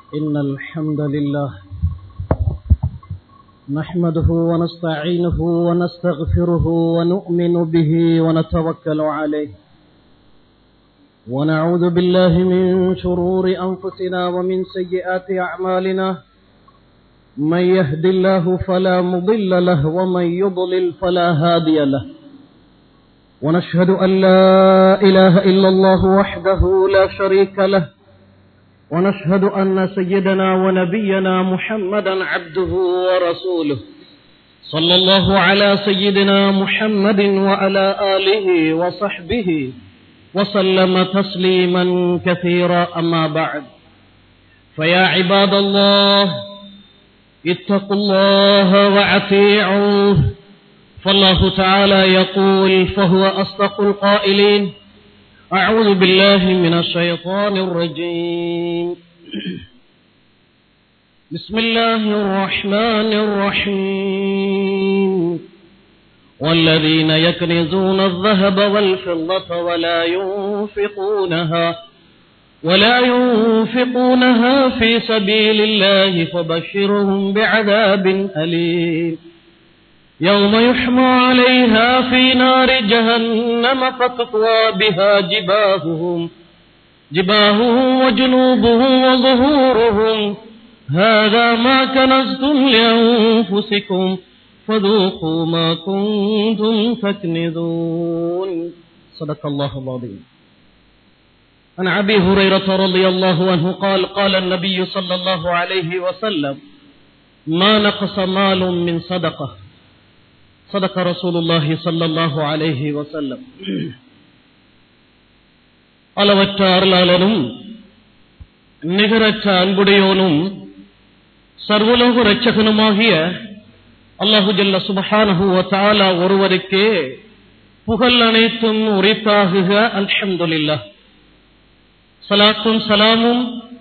إن الحمد لله نحمده ونستعينه ونستغفره ونؤمن به ونتوكل عليه ونعوذ بالله من شرور أنفسنا ومن سيئات أعمالنا من يهد الله فلا مضل له ومن يضلل فلا هادي له ونشهد أن لا إله إلا الله وحده لا شريك له ونشهد أن سيدنا ونبينا محمدا عبده ورسوله صلى الله على سيدنا محمد وعلى آله وصحبه وسلم تسليما كثيرا أما بعد فيا عباد الله اتقوا الله وأطيعوه فالله تعالى يقول فهو أصدق القائلين أعوذ بالله من الشيطان الرجيم بسم الله الرحمن الرحيم والذين يكنزون الذهب والفضة ولا ينفقونها ولا ينفقونها في سبيل الله فبشرهم بعذاب أليم يوم يحمى عليها في نار جهنم فتطوى بها جباههم جباههم وجنوبهم وظهورهم هذا ما كنزتم لأنفسكم فذوقوا ما كنتم تكنزون صدق الله العظيم عن أبي هريرة رضي الله عنه قال قال النبي صلى الله عليه وسلم ما نقص مال من صدقه صدق رسول الله صلى الله عليه وسلم அளவற்ற அருளாளனும் நிகரற்ற அன்புடையோனும் சர்வலோக இரட்சகனுமாகிய அல்லாஹு ஜல்ல சுபஹானஹு தாலா ஒருவருக்கே புகழ் அனைத்தும் உரைத்தாகுக அல்ஹம்துலில்லாஹ் சலாத்தும் சலாமும்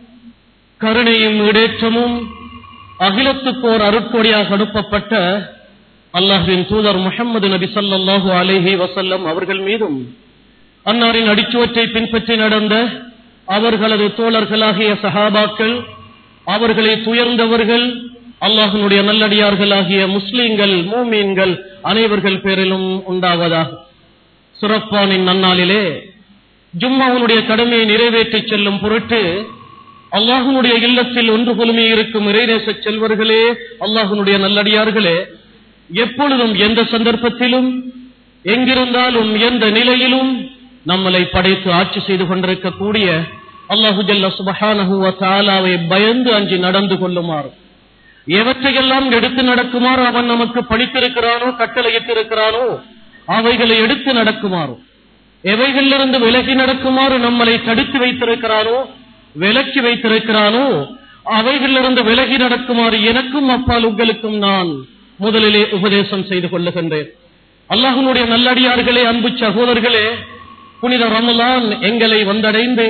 கருணையும் இடேற்றமும் அகிலத்துக்கோர் அருட்கொடியாக அனுப்பப்பட்ட அல்லாஹுவின் தூதர் முகமது நபி சல்லாஹூ அலேஹி வசல்லம் அவர்கள் மீதும் அன்னாரின் அடிச்சுவற்றை பின்பற்றி நடந்த அவர்களது தோழர்களாகிய சஹாபாக்கள் அவர்களை துயர்ந்தவர்கள் அல்லாஹனுடைய நல்லடியார்களாகிய முஸ்லீம்கள் மூமீன்கள் அனைவர்கள் பேரிலும் உண்டாவதாக சுரப்பானின் நன்னாளிலே ஜும்மாவுடைய கடமையை நிறைவேற்றி செல்லும் பொருட்டு அல்லாஹனுடைய இல்லத்தில் ஒன்று கொலுமே இருக்கும் இறைநேச செல்வர்களே அல்லாஹனுடைய நல்லடியார்களே எப்பொழுதும் எந்த சந்தர்ப்பத்திலும் எங்கிருந்தாலும் எந்த நிலையிலும் நம்மளை படைத்து ஆட்சி செய்து கொண்டிருக்கக்கூடிய அல்லாஹு ஜல்ல சுபஹானஹுவ தாலாவை பயந்து அஞ்சு நடந்து கொள்ளுமாறு எவற்றையெல்லாம் எடுத்து நடக்குமாறு அவன் நமக்கு படித்திருக்கிறானோ கட்டளையிட்டிருக்கிறானோ அவைகளை எடுத்து நடக்குமாறு எவைகளிலிருந்து விலகி நடக்குமாறு நம்மளை தடுத்து வைத்திருக்கிறானோ விலக்கி வைத்திருக்கிறானோ அவைகளிலிருந்து விலகி நடக்குமாறு எனக்கும் அப்பால் உங்களுக்கும் நான் முதலிலே உபதேசம் செய்து கொள்ளுகின்றேன் அல்லாஹனுடைய நல்லடியார்களே அன்பு சகோதரர்களே புனித ரமலான் எங்களை வந்தடைந்து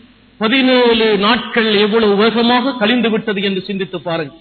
பதினேழு நாட்கள் எவ்வளவு வேகமாக கழிந்து விட்டது என்று சிந்தித்து பாருங்கள்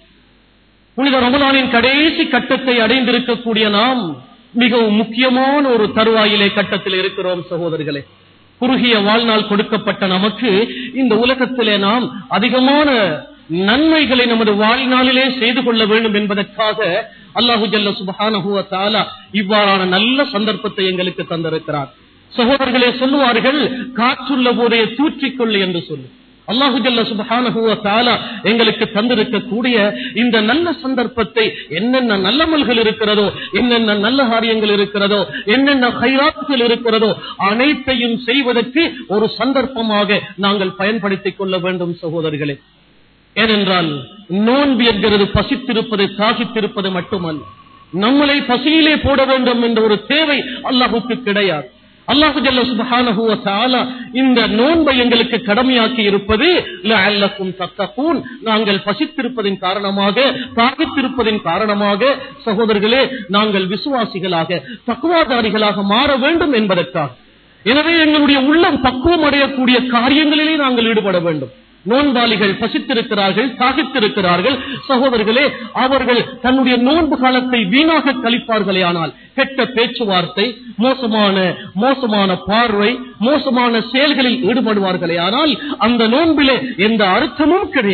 புனித ரமலானின் கடைசி கட்டத்தை அடைந்திருக்கக்கூடிய நாம் மிகவும் முக்கியமான ஒரு தருவாயிலே கட்டத்தில் இருக்கிறோம் சகோதரர்களே குறுகிய வாழ்நாள் கொடுக்கப்பட்ட நமக்கு இந்த உலகத்திலே நாம் அதிகமான நன்மைகளை நமது வாழ்நாளிலே செய்து கொள்ள வேண்டும் என்பதற்காக அல்லாஹு ஜல்ல சுபஹானஹுவ தாலா இவ்வாறான நல்ல சந்தர்ப்பத்தை எங்களுக்கு தந்திருக்கிறார் சகோதரர்களே சொல்லுவார்கள் காற்றுள்ள போதே தூற்றிக்கொள்ளு என்று சொல்லு அல்லாஹு ஜல்ல சுபஹானஹுவ தாலா எங்களுக்கு தந்திருக்கக்கூடிய இந்த நல்ல சந்தர்ப்பத்தை என்னென்ன நல்லமல்கள் இருக்கிறதோ என்னென்ன நல்ல காரியங்கள் இருக்கிறதோ என்னென்ன கைராத்துகள் இருக்கிறதோ அனைத்தையும் செய்வதற்கு ஒரு சந்தர்ப்பமாக நாங்கள் பயன்படுத்திக் கொள்ள வேண்டும் சகோதரர்களே ஏனென்றால் நோன்பு என்கிறது பசித்திருப்பது தாகித்திருப்பது மட்டுமல்ல நம்மளை பசியிலே போட வேண்டும் என்ற ஒரு தேவை அல்லாஹுக்கு கிடையாது அல்லாஹு ஜல்ல சுபஹானஹுவ தஆலா இந்த நோன்பை எங்களுக்கு கடமையாக்கி இருப்பது லஅல்லக்கும் தத்தகூன் நாங்கள் பசித்திருப்பதின் காரணமாக தாகித்திருப்பதின் காரணமாக சகோதரர்களே நாங்கள் விசுவாசிகளாக தக்குவாதாரிகளாக மாற வேண்டும் என்பதற்காக எனவே எங்களுடைய உள்ளம் பக்குவம் அடையக்கூடிய காரியங்களிலே நாங்கள் ஈடுபட வேண்டும் நோன்பாளிகள் பசித்திருக்கிறார்கள் தாகித்திருக்கிறார்கள் சகோதரர்களே அவர்கள் தன்னுடைய நோன்பு காலத்தை வீணாக கழிப்பார்களே ஆனால் கெட்ட பேச்சுவார்த்தை மோசமான மோசமான பார்வை மோசமான செயல்களில் ஈடுபடுவார்களே ஆனால் அந்த நோன்பிலே எந்த அர்த்தமும் கிடையாது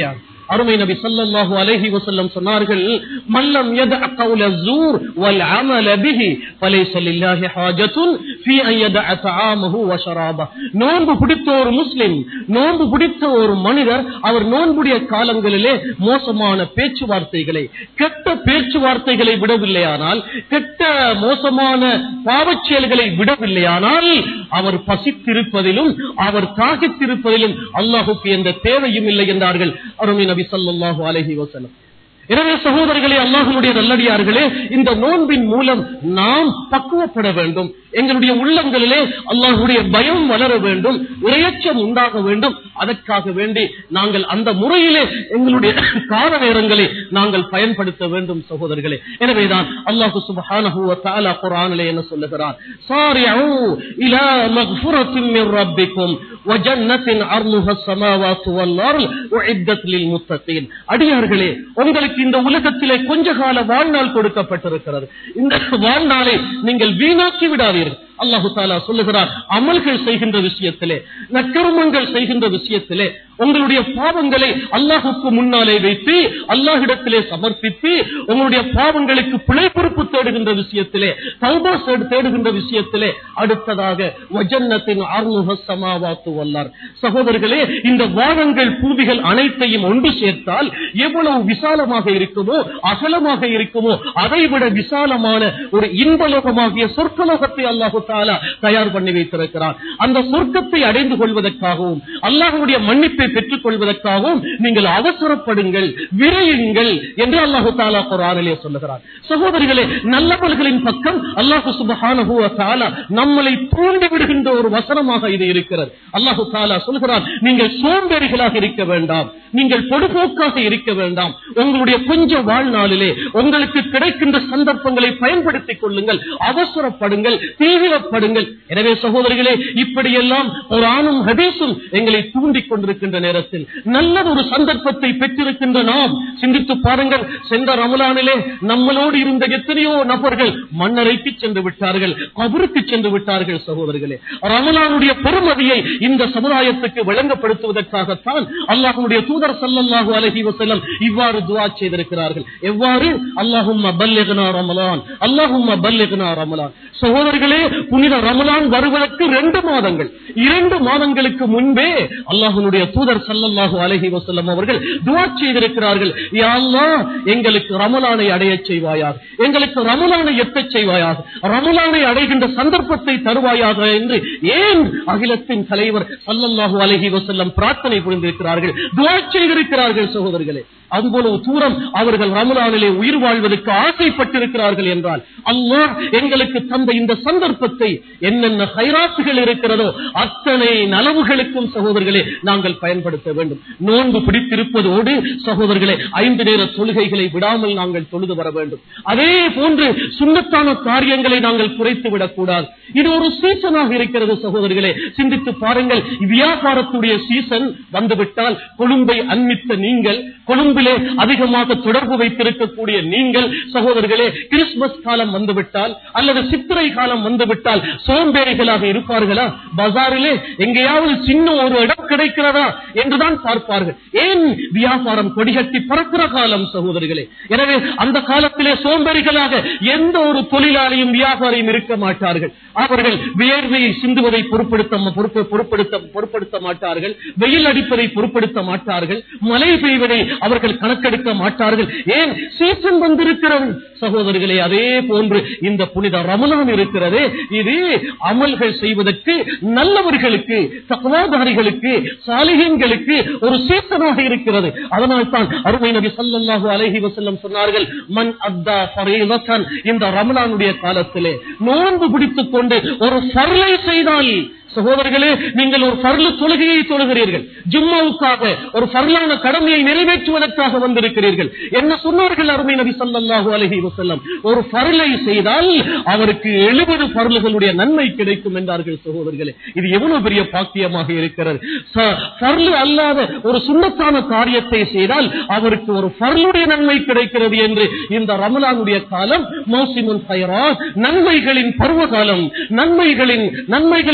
அருமை நபி ஸல்லல்லாஹு அலைஹி வஸல்லம் சொன்னார்கள் மல்லம் யதஅ கௌல ஸூர் வல் அமல பிஹி ஃபலைஸ லில்லாஹி ஹாஜத்துன் ஃபீ அன் யதஅ தஆமஹு வ ஷராபஹ நோன்பு பிடித்த ஒரு முஸ்லிம் நோன்பு பிடித்த ஒரு மனிதர் அவர் நோன்புடைய காலங்களிலே மோசமான பேச்சுவார்த்தைகளை கெட்ட பேச்சுவார்த்தைகளை விடவில்லையானால் கெட்ட மோசமான பாவச் செயல்களை விடவில்லையானால் அவர் பசித்திருப்பதிலும் அவர் தாகித்திருப்பதிலும் அல்லாஹுக்கு எந்த தேவையும் இல்லை என்றார்கள் அருமை நபி ஸல்லல்லாஹு அலைஹி வஸல்லம் எனவே சகோதரர்களே அல்லாஹனுடைய நல்லடியார்களே இந்த நோன்பின் மூலம் நாம் பக்குவப்பட வேண்டும் எங்களுடைய உள்ளங்களிலே அல்லாஹுடைய பயம் வளர வேண்டும் இரையச்சம் உண்டாக வேண்டும் அதற்காக வேண்டி நாங்கள் அந்த முறையிலே எங்களுடைய கால நேரங்களை நாங்கள் பயன்படுத்த வேண்டும் சகோதரர்களே எனவேதான் அல்லாஹு சுப்ஹானஹு வ தஆலா குர்ஆனிலே என்ன சொல்லுகிறார் சாரிஉ இலா மக்ஃபிரத்தின் மிர் ரப்பிக்கும் வ ஜன்னத்தின் அர்லுஹா ஸமாவாத்து வல் அர்ல் உஇத்தத் லில் முத்தகீன் அடியார்களே உங்களுக்கு இந்த உலகத்திலே கொஞ்ச கால வாழ்நாள் கொடுக்கப்பட்டிருக்கிறது இந்த வாழ்நாளை நீங்கள் வீணாக்கி விடாதீர்கள் அல்லாஹு தாலா சொல்லுகிறார் அமல்கள் செய்கின்ற விஷயத்திலே நக்கருமங்கள் செய்கின்ற விஷயத்திலே உங்களுடைய பாவங்களை அல்லாஹுக்கு முன்னாலே வைத்து அல்லாஹிடத்திலே சமர்ப்பித்து உங்களுடைய பாவங்களுக்கு பிழை பொறுப்பு தேடுகின்ற விஷயத்திலே தௌபா தேடு- தேடுகின்ற விஷயத்திலே அடுத்ததாக வஜன்னத்தின் ஆர்முக சமாவாத்து வல்லார் சகோதரர்களே இந்த வானங்கள் பூமிகள் அனைத்தையும் ஒன்று சேர்த்தால் எவ்வளவு விசாலமாக இருக்குமோ அகலமாக இருக்குமோ அதைவிட விசாலமான ஒரு இன்பலோகமாகிய சொர்க்கலோகத்தை அல்லாஹு தாலா தயார் பண்ணி வைத்திருக்கிறார் அந்த சொர்க்கத்தை அடைந்து கொள்வதற்காகவும் அல்லாஹுடைய மன்னிப்பை பெற்றுக் கொள்வதற்காகவும் நீங்கள் அவசரப்படுங்கள் விரையுங்கள் என்று அல்லாஹு தாலா குரானிலே சொல்லுகிறார் சகோதரிகளே நல்லவர்களின் பக்கம் அல்லாஹு சுபஹானஹு வ தஆலா நம்மளை தூண்டி விடுகின்ற ஒரு வசனமாக இது இருக்கிறது அல்லாஹு தாலா சொல்கிறார் நீங்கள் சோம்பேறிகளாக இருக்க வேண்டாம் நீங்கள் பொடுபோக்காக இருக்க வேண்டாம் உங்களுடைய கொஞ்ச வாழ்நாளிலே உங்களுக்கு கிடைக்கின்ற சந்தர்ப்பங்களை பயன்படுத்திக் கொள்ளுங்கள் அவசரப்படுங்கள் தீவிரப்படுங்கள் எனவே சகோதரிகளே இப்படியெல்லாம் ஒரு ஆணும் ஹதீஸும் எங்களை தூண்டிக் கொண்டிருக்கின்ற நேரத்தில் நல்ல ஒரு சந்தர்ப்பத்தை பெற்றிருக்கின்ற நாம் சிந்தித்து பாருங்கள் சென்ற ரமலானிலே நம்மளோடு இருந்த எத்தனையோ நபர்கள் மன்னரைக்கு சென்று விட்டார்கள் கபருக்கு சென்று விட்டார்கள் சகோதரர்களே ரமலானுடைய பெருமதியை இந்த சமுதாயத்துக்கு விளங்கப்படுத்துவதற்காகத்தான் அல்லாஹ்வுடைய தூதர் ஸல்லல்லாஹு அலைஹி வஸல்லம் இவ்வாறு துஆ செய்திருக்கிறார்கள் எவ்வாறு அல்லாஹும்ம பல்லிக்னா ரமலான் அல்லாஹும்ம பல்லிக்னா ரமலான் சகோதரர்களே புனித ரமலான் வருவதற்கு ரெண்டு மாதங்கள் இரண்டு மாதங்களுக்கு முன்பே அல்லாஹ்வுடைய தூதர் ஸல்லல்லாஹு அலைஹி வஸல்லம் அவர்கள் துஆ செய்திருக்கிறார்கள் யா அல்லாஹ் எங்களுக்கு ரமலானை அடையச் செய்வாயாக எங்களுக்கு ரமலானை எட்டச் செய்வாயாக ரமலானை அடைகின்ற சந்தர்ப்பத்தை தருவாயாக என்று ஏன் அகிலத்தின் தலைவர் ஸல்லல்லாஹு அலைஹி வஸல்லம் பிரார்த்தனை புரிந்திருக்கிறார்கள் துஆ செய்திருக்கிறார்கள் சகோதரர்களே அதுபோல தூரம் அவர்கள் ரமலானிலே உயிர் வாழ்வதற்கு ஆசைப்பட்டிருக்கிறார்கள் என்றால் அல்லாஹ் எங்களுக்கு தந்த இந்த சந்தர்ப்பத்தை என்னென்ன ஹைராத்துகள் இருக்கிறதோ அத்தனை நலவுகளுக்கும் சகோதரர்களே நாங்கள் பயன்படுத்த வேண்டும் நோன்பு பிடித்திருப்பதோடு சகோதரர்களே ஐந்து நேர தொழுகைகளை விடாமல் நாங்கள் தொழுது வர வேண்டும் அதே போன்று சுண்ணத்தான காரியங்களை நாங்கள் குறைத்து விடக்கூடாது இது ஒரு சீசனாக இருக்கிறது சகோதரர்களே சிந்தித்து பாருங்கள் வியாபாரத்துடைய சீசன் வந்துவிட்டால் கொழும்பை அன்மித்த நீங்கள் கொழும்பிலே அதிகமாக தொடர்பு வைத்திருக்கக்கூடிய நீங்கள் சகோதரர்களே கிறிஸ்துமஸ் காலம் வந்துவிட்டால் அல்லது சித்திரை காலம் வந்துவிட்டால் சோம்பேறிகளாக இருப்பார்களா பஜாரிலே எங்கேயாவது சின்ன ஒரு இடம் கிடைக்கிறதா என்றுதான் பார்ப்பார்கள் ஏன் வியாபாரம் கொடிகட்டி பறக்கிற காலம் சகோதரிகளே எனவே அந்த காலத்திலே சோம்பேறிகளாக எந்த ஒரு தொழிலாளியும் வியாபாரியும் இருக்க மாட்டார்கள் அவர்கள் வியர்வையை சிந்துவதை பொருட்படுத்த பொறுப்பு- பொருட்படுத்த பொருட்படுத்த மாட்டார்கள் வெயில் அடிப்பதை பொருட்படுத்த மாட்டார்கள் மழை பெய்வதை அவர்கள் கணக்கெடுக்க மாட்டார்கள் ஏன் சீசன் வந்திருக்கிறது சகோதரர்களே அதே போன்று இந்த புனித ரமலான் இருக்கிறது இது அமல்கள் செய்வதற்கு நல்லவர்களுக்கு தகவாதாரிகளுக்கு சாலிகங்களுக்கு ஒரு சீசனாக இருக்கிறது அதனால் தான் அருமை நபி ஸல்லல்லாஹு அலைஹி வஸல்லம் சொன்னார்கள் மன் அத்தா ஃபரீலத்தன் இந்த ரமலானுடைய காலத்திலே நோன்பு பிடித்துக் கொண்டு ஒரு ஃபர்லை செய்தால் சகோதரர்களே நீங்கள் ஒரு பர்லு தொழுகையை தொழுகிறீர்கள் ஜும்மாவுக்காக ஒரு பர்லான கடமையை நிறைவேற்றுவதற்காக வந்திருக்கிறீர்கள் என்ன சொன்னார்கள் அருமை நபி ஸல்லல்லாஹு அலைஹி வஸல்லம் ஒரு பர்லை செய்தால் அவருக்கு எழுபது பர்லுகளுடைய நன்மை கிடைக்கும் என்றார்கள் சகோதரர்களே இது எவ்வளவு பெரிய பாக்கியமாக இருக்கிறது ச- பர்லு அல்லாத ஒரு சுண்ணத்தான காரியத்தை செய்தால் அவருக்கு ஒரு பர்லுடைய நன்மை கிடைக்கிறது என்று இந்த ரமலானுடைய காலம் மௌசிமுல் ஹைராத் நன்மைகளின் பருவகாலம் நன்மைகளின் நன்மைகளை செய்து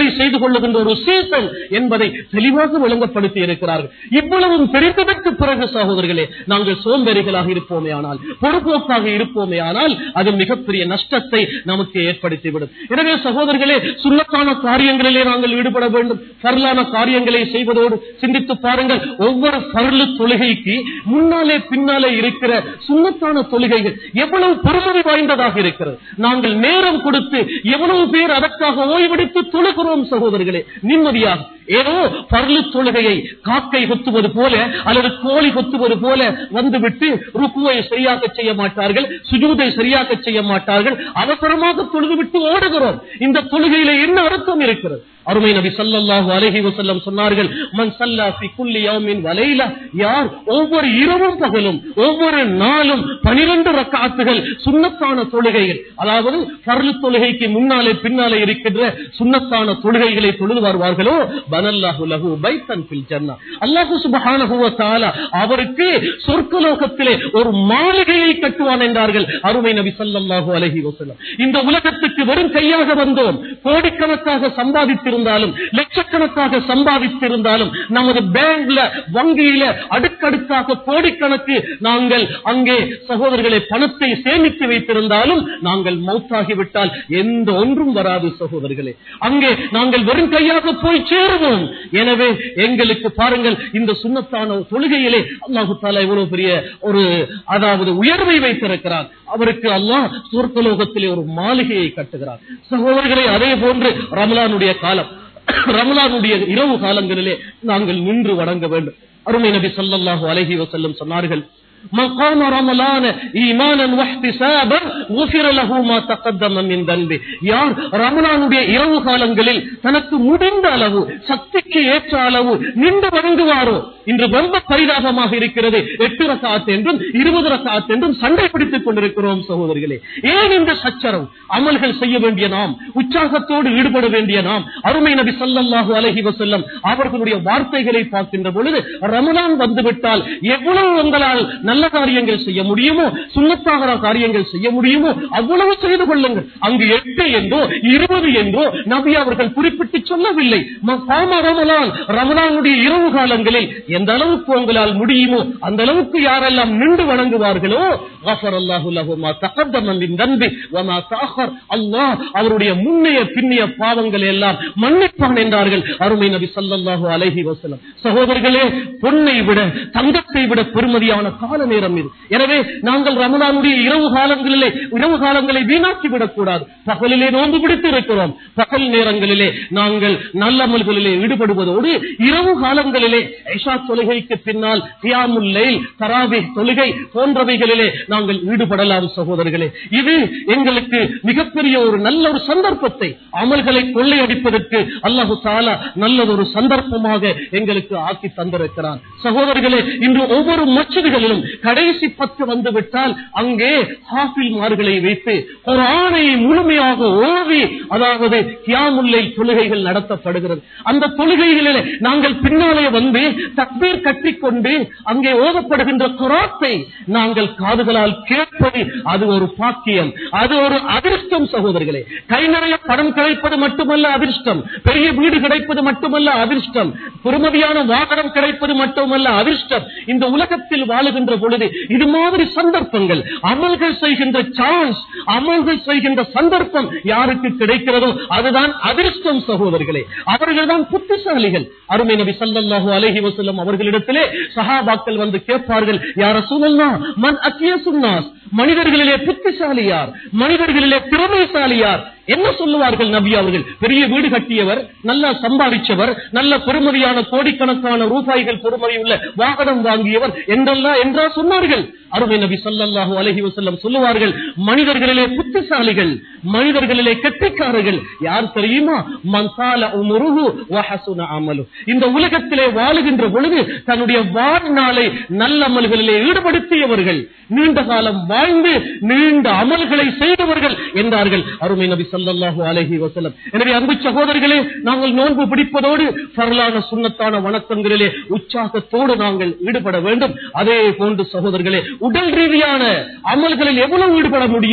கொள்ளுகின்ற ஒரு சீசன் என்பதை தெளிவாக விளங்கப்படுத்தி இருக்கிறார்கள் இவ்வளவும் தெரிந்ததற்கு பிறகு சகோதரர்களே நாங்கள் சோம்பேறிகளாக இருப்போமே ஆனால் பொறுப்போக்காக இருப்போமே ஆனால் அது மிகப்பெரிய நஷ்டத்தை நமக்கு ஏற்படுத்திவிடும் எனவே சகோதரர்களே சுண்ணத்தான காரியங்களிலே நாங்கள் ஈடுபட வேண்டும் பரலான காரியங்களை செய்வதோடு சிந்தித்து பாருங்கள் ஒவ்வொரு பரலு தொழுகைக்கு முன்னாலே பின்னாலே இருக்கிற சுண்ணத்தான தொழுகைகள் எவ்வளவு பெருமதி வாய்ந்ததாக இருக்கிறது நாங்கள் நேரம் கொடுத்து எவ்வளவு பேர் அதற்காக ஓய்வெடுத்து தொழுகிறோம் சகோதரர்களே நிம்மதியாக ஏதோ பரலு தொழுகையை காக்கை கொத்துவது போல அல்லது கோழி கொத்துவது போல வந்துவிட்டு ருக்குவை சரியாக செய்ய மாட்டார்கள் சுஜூதை சரியாக செய்ய மாட்டார்கள் அவசரமாக தொழுதுவிட்டு ஓடுகிறோம் இந்த தொழுகையில என்ன அர்த்தம் இருக்கிறது அருமை நபி ஸல்லல்லாஹு அலைஹி வஸல்லம் சொன்னார்கள் மன் ஸல்லா ஃபி குல்லி யௌமின் வ லைலா யார் ஒவ்வொரு இரவும் பகலும் ஒவ்வொரு நாளும் 12 ரக்காத்துகள் சுன்னத்தான தொழுகைகள் அதாவது ஃபர்லு தொழுகைக்கு முன்னாலே பின்னாலே இருக்கின்ற சுன்னத்தான தொழுகைகளை தொழுது வருவார்களோ பனல்லாஹு லஹு பைத்தன் ஃபில் ஜன்னah அல்லாஹ் சுப்ஹானஹு வ தஆலா அவருக்கு சொர்க்கலோகத்திலே ஒரு மாளிகையை கட்டுவான் என்றார்கள் அருமை நபி ஸல்லல்லாஹு அலைஹி வஸல்லம் இந்த உலகத்துக்கு வெறும் கையாக வந்தோம் கோடிக்கணக்காக சம்பாதித்திருந்தாலும் லட்சக்கணக்காக சம்பாதித்திருந்தாலும் நமது பேங்க்ல வங்கியில அடுக்கடுக்காக கோடிக்கணக்கு நாங்கள் அங்கே சகோதரர்களை பணத்தை சேமித்து வைத்திருந்தாலும் நாங்கள் மௌத்தாகிவிட்டால் எந்த ஒன்றும் வராது சகோதரர்களே அங்கே நாங்கள் வெறும் கையாக போய் சேருவோம் எனவே எங்களுக்கு பாருங்கள் இந்த சுண்ணத்தான தொழுகையிலே அல்லாஹு தாலா இவ்வளவு பெரிய ஒரு அதாவது உயர்வை வைத்திருக்கிறார் அவருக்கு அல்லாஹ் சொர்க்கலோகத்திலே ஒரு மாளிகையை கட்டுகிறார் சகோதரர்களே அதே போன்று ரமலானுடைய காலம் ரமலானுடைய இரவு காலங்களிலே நாங்கள் நின்று வணங்க வேண்டும் அருமை நபி ஸல்லல்லாஹு அலைஹி வஸல்லம் சொன்னார்கள் من قام رمضان ايمانا واحتسابا غفر له ما تقدم من ذنبه யார் ரமலானுடைய இரவு காலங்களில் தனக்கு முடிந்த அளவு சக்திக்கு ஏற்ற அளவு நின்று வணங்குவாரோ இன்று ரொம்ப பரிதாபமாக இருக்கிறது எட்டு ரசாத் என்றும் இருபது ரசாத் என்றும் சண்டை பிடித்துக் கொண்டிருக்கிறோம் சகோதரிகளே ஏன் இந்த சச்சரவு அமல்கள் செய்ய வேண்டிய நாம் உற்சாகத்தோடு ஈடுபட வேண்டிய நாம் அருமை நபி ஸல்லல்லாஹு அலைஹி வஸல்லம் அவர்களுடைய வார்த்தைகளை பார்க்கின்ற பொழுது ரமலான் வந்துவிட்டால் எவ்வளவு உங்களால் நல்ல காரியங்கள் செய்ய முடியுமோ சுண்ணத்தாகிற காரியங்கள் செய்ய முடியுமோ அவ்வளவு செய்து கொள்ளுங்கள் அங்கு எட்டு என்றோ இருபது என்றோ நபி அவர்கள் குறிப்பிட்டு சொல்லவில்லை ம- காம ரமலான் ரமலானுடைய இரவு காலங்களில் எந்த அளவுக்கு உங்களால் முடியுமோ அந்த அளவுக்கு யாரெல்லாம் நின்று வணங்குவார்களோ கஃபர் அல்லாஹு லஹு மா தகத்தம மின் தன்பி வ மா தஅஹர் அல்லாஹ் அவருடைய முன்னைய பின்னைய பாவங்களை எல்லாம் மன்னிப்பான் என்றார்கள் அருமை நபி ஸல்லல்லாஹு அலைஹி வஸல்லம் சகோதரர்களே பொன்னை விட தங்கத்தை விட பெருமதியான கால நேரம் இது எனவே நாங்கள் ரமலானுடைய இரவு காலங்களிலே இரவு காலங்களை வீணாக்கி விடக்கூடாது பகலிலே நோன்பு பிடித்து இருக்கிறோம் பகல் நேரங்களிலே நாங்கள் நல்லமல்களிலே ஈடுபடுவதோடு இரவு காலங்களிலே ஐஷா தொழுகைக்கு பின்னால் தியாமுல் லைல் தராவி தொழுகை போன்றவைகளிலே நாங்கள் ஈடுபடலாம் சகோதரர்களே இது எங்களுக்கு மிகப்பெரிய ஒரு நல்ல ஒரு சந்தர்ப்பத்தை அமல்களை கொள்ளையடிப்பதற்கு அல்லாஹு தாலா நல்லதொரு சந்தர்ப்பமாக எங்களுக்கு ஆக்கி தந்திருக்கிறான் சகோதரர்களே இன்று ஒவ்வொரு மச்சிதுகளிலும் கடைசி பத்து வந்து விட்டால் அங்கே ஹாஃபில்மார்களை வைத்து ஒரு ஆணை முழுமையாக ஓவி அதாவது கியாமுல்லை தொழுகைகள் நடத்தப்படுகிறது அந்த தொழுகைகளிலே நாங்கள் பின்னாலே வந்து தக்பீர் கட்டிக்கொண்டு அங்கே ஓதப்படுகின்ற குராத்தை நாங்கள் காதுகளால் கேட்பது அது ஒரு பாக்கியம் அது ஒரு அதிர்ஷ்டம் சகோதரர்களே கை நிறைய பணம் கிடைப்பது மட்டுமல்ல அதிர்ஷ்டம் பெரிய வீடு கிடைப்பது மட்டுமல்ல அதிர்ஷ்டம் பெருமதியான வாகனம் கிடைப்பது மட்டுமல்ல அதிர்ஷ்டம் இந்த உலகத்தில் வாழுகின்ற பொழுது இது மாதிரி சந்தர்ப்பங்கள் அமல்கள் செய்கின்ற சான்ஸ் அமல்கள் செய்கின்ற சந்தர்ப்பம் யாருக்கு கிடைக்கிறதோ அதுதான் அதிர்ஷ்டம் சகோதரர்களே அவர்கள் தான் புத்திசாலிகள் அருமை நபி ஸல்லல்லாஹு அலைஹி வஸல்லம் அவர்களிடத்திலே சஹாபாக்கள் வந்து கேட்பார்கள் யார சொல்லலாம் மன் அத்தியசுன்னாஸ் மனிதர்களிலே புத்திசாலி யார் மனிதர்களிலே திறமைசாலி யார் என்ன சொல்லுவார்கள் நபி அவர்கள் பெரிய வீடு கட்டியவர் நல்லா சம்பாதிச்சவர் நல்ல பெருமதியான கோடிக்கணக்கான ரூபாய்கள் பெருமதி உள்ள வாகனம் வாங்கியவர் என்றெல்லாம் என்றா சொன்னார்கள் அருமை நபி ஸல்லல்லாஹு அலைஹி வஸல்லம் சொல்லுவார்கள் மனிதர்களிலே புத்திசாலிகள் மனிதர்களிலே கெட்டிக்காரர்கள் யார் தெரியுமா மன்சால உமுருஹு வஹசுன அமலு இந்த உலகத்திலே வாழுகின்ற பொழுது தன்னுடைய வாழ்நாளை நல்ல அமல்களிலே ஈடுபடுத்தியவர்கள் நீண்ட காலம் வாழ்ந்து நீண்ட அமல்களை செய்தவர்கள் என்றார்கள் அருமை நபி ஸல்லல்லாஹு அலைஹி வஸல்லம் எனவே அன்பு சகோதரர்களே நாங்கள் நோன்பு பிடிப்பதோடு பரலான சுண்ணத்தான வணக்கங்களிலே உற்சாகத்தோடு நாங்கள் ஈடுபட வேண்டும் அதே போன்று சகோதரர்களே உடல் ரீதியான அமல்களில் எவ்வளவு ஈடுபட முடியுமோ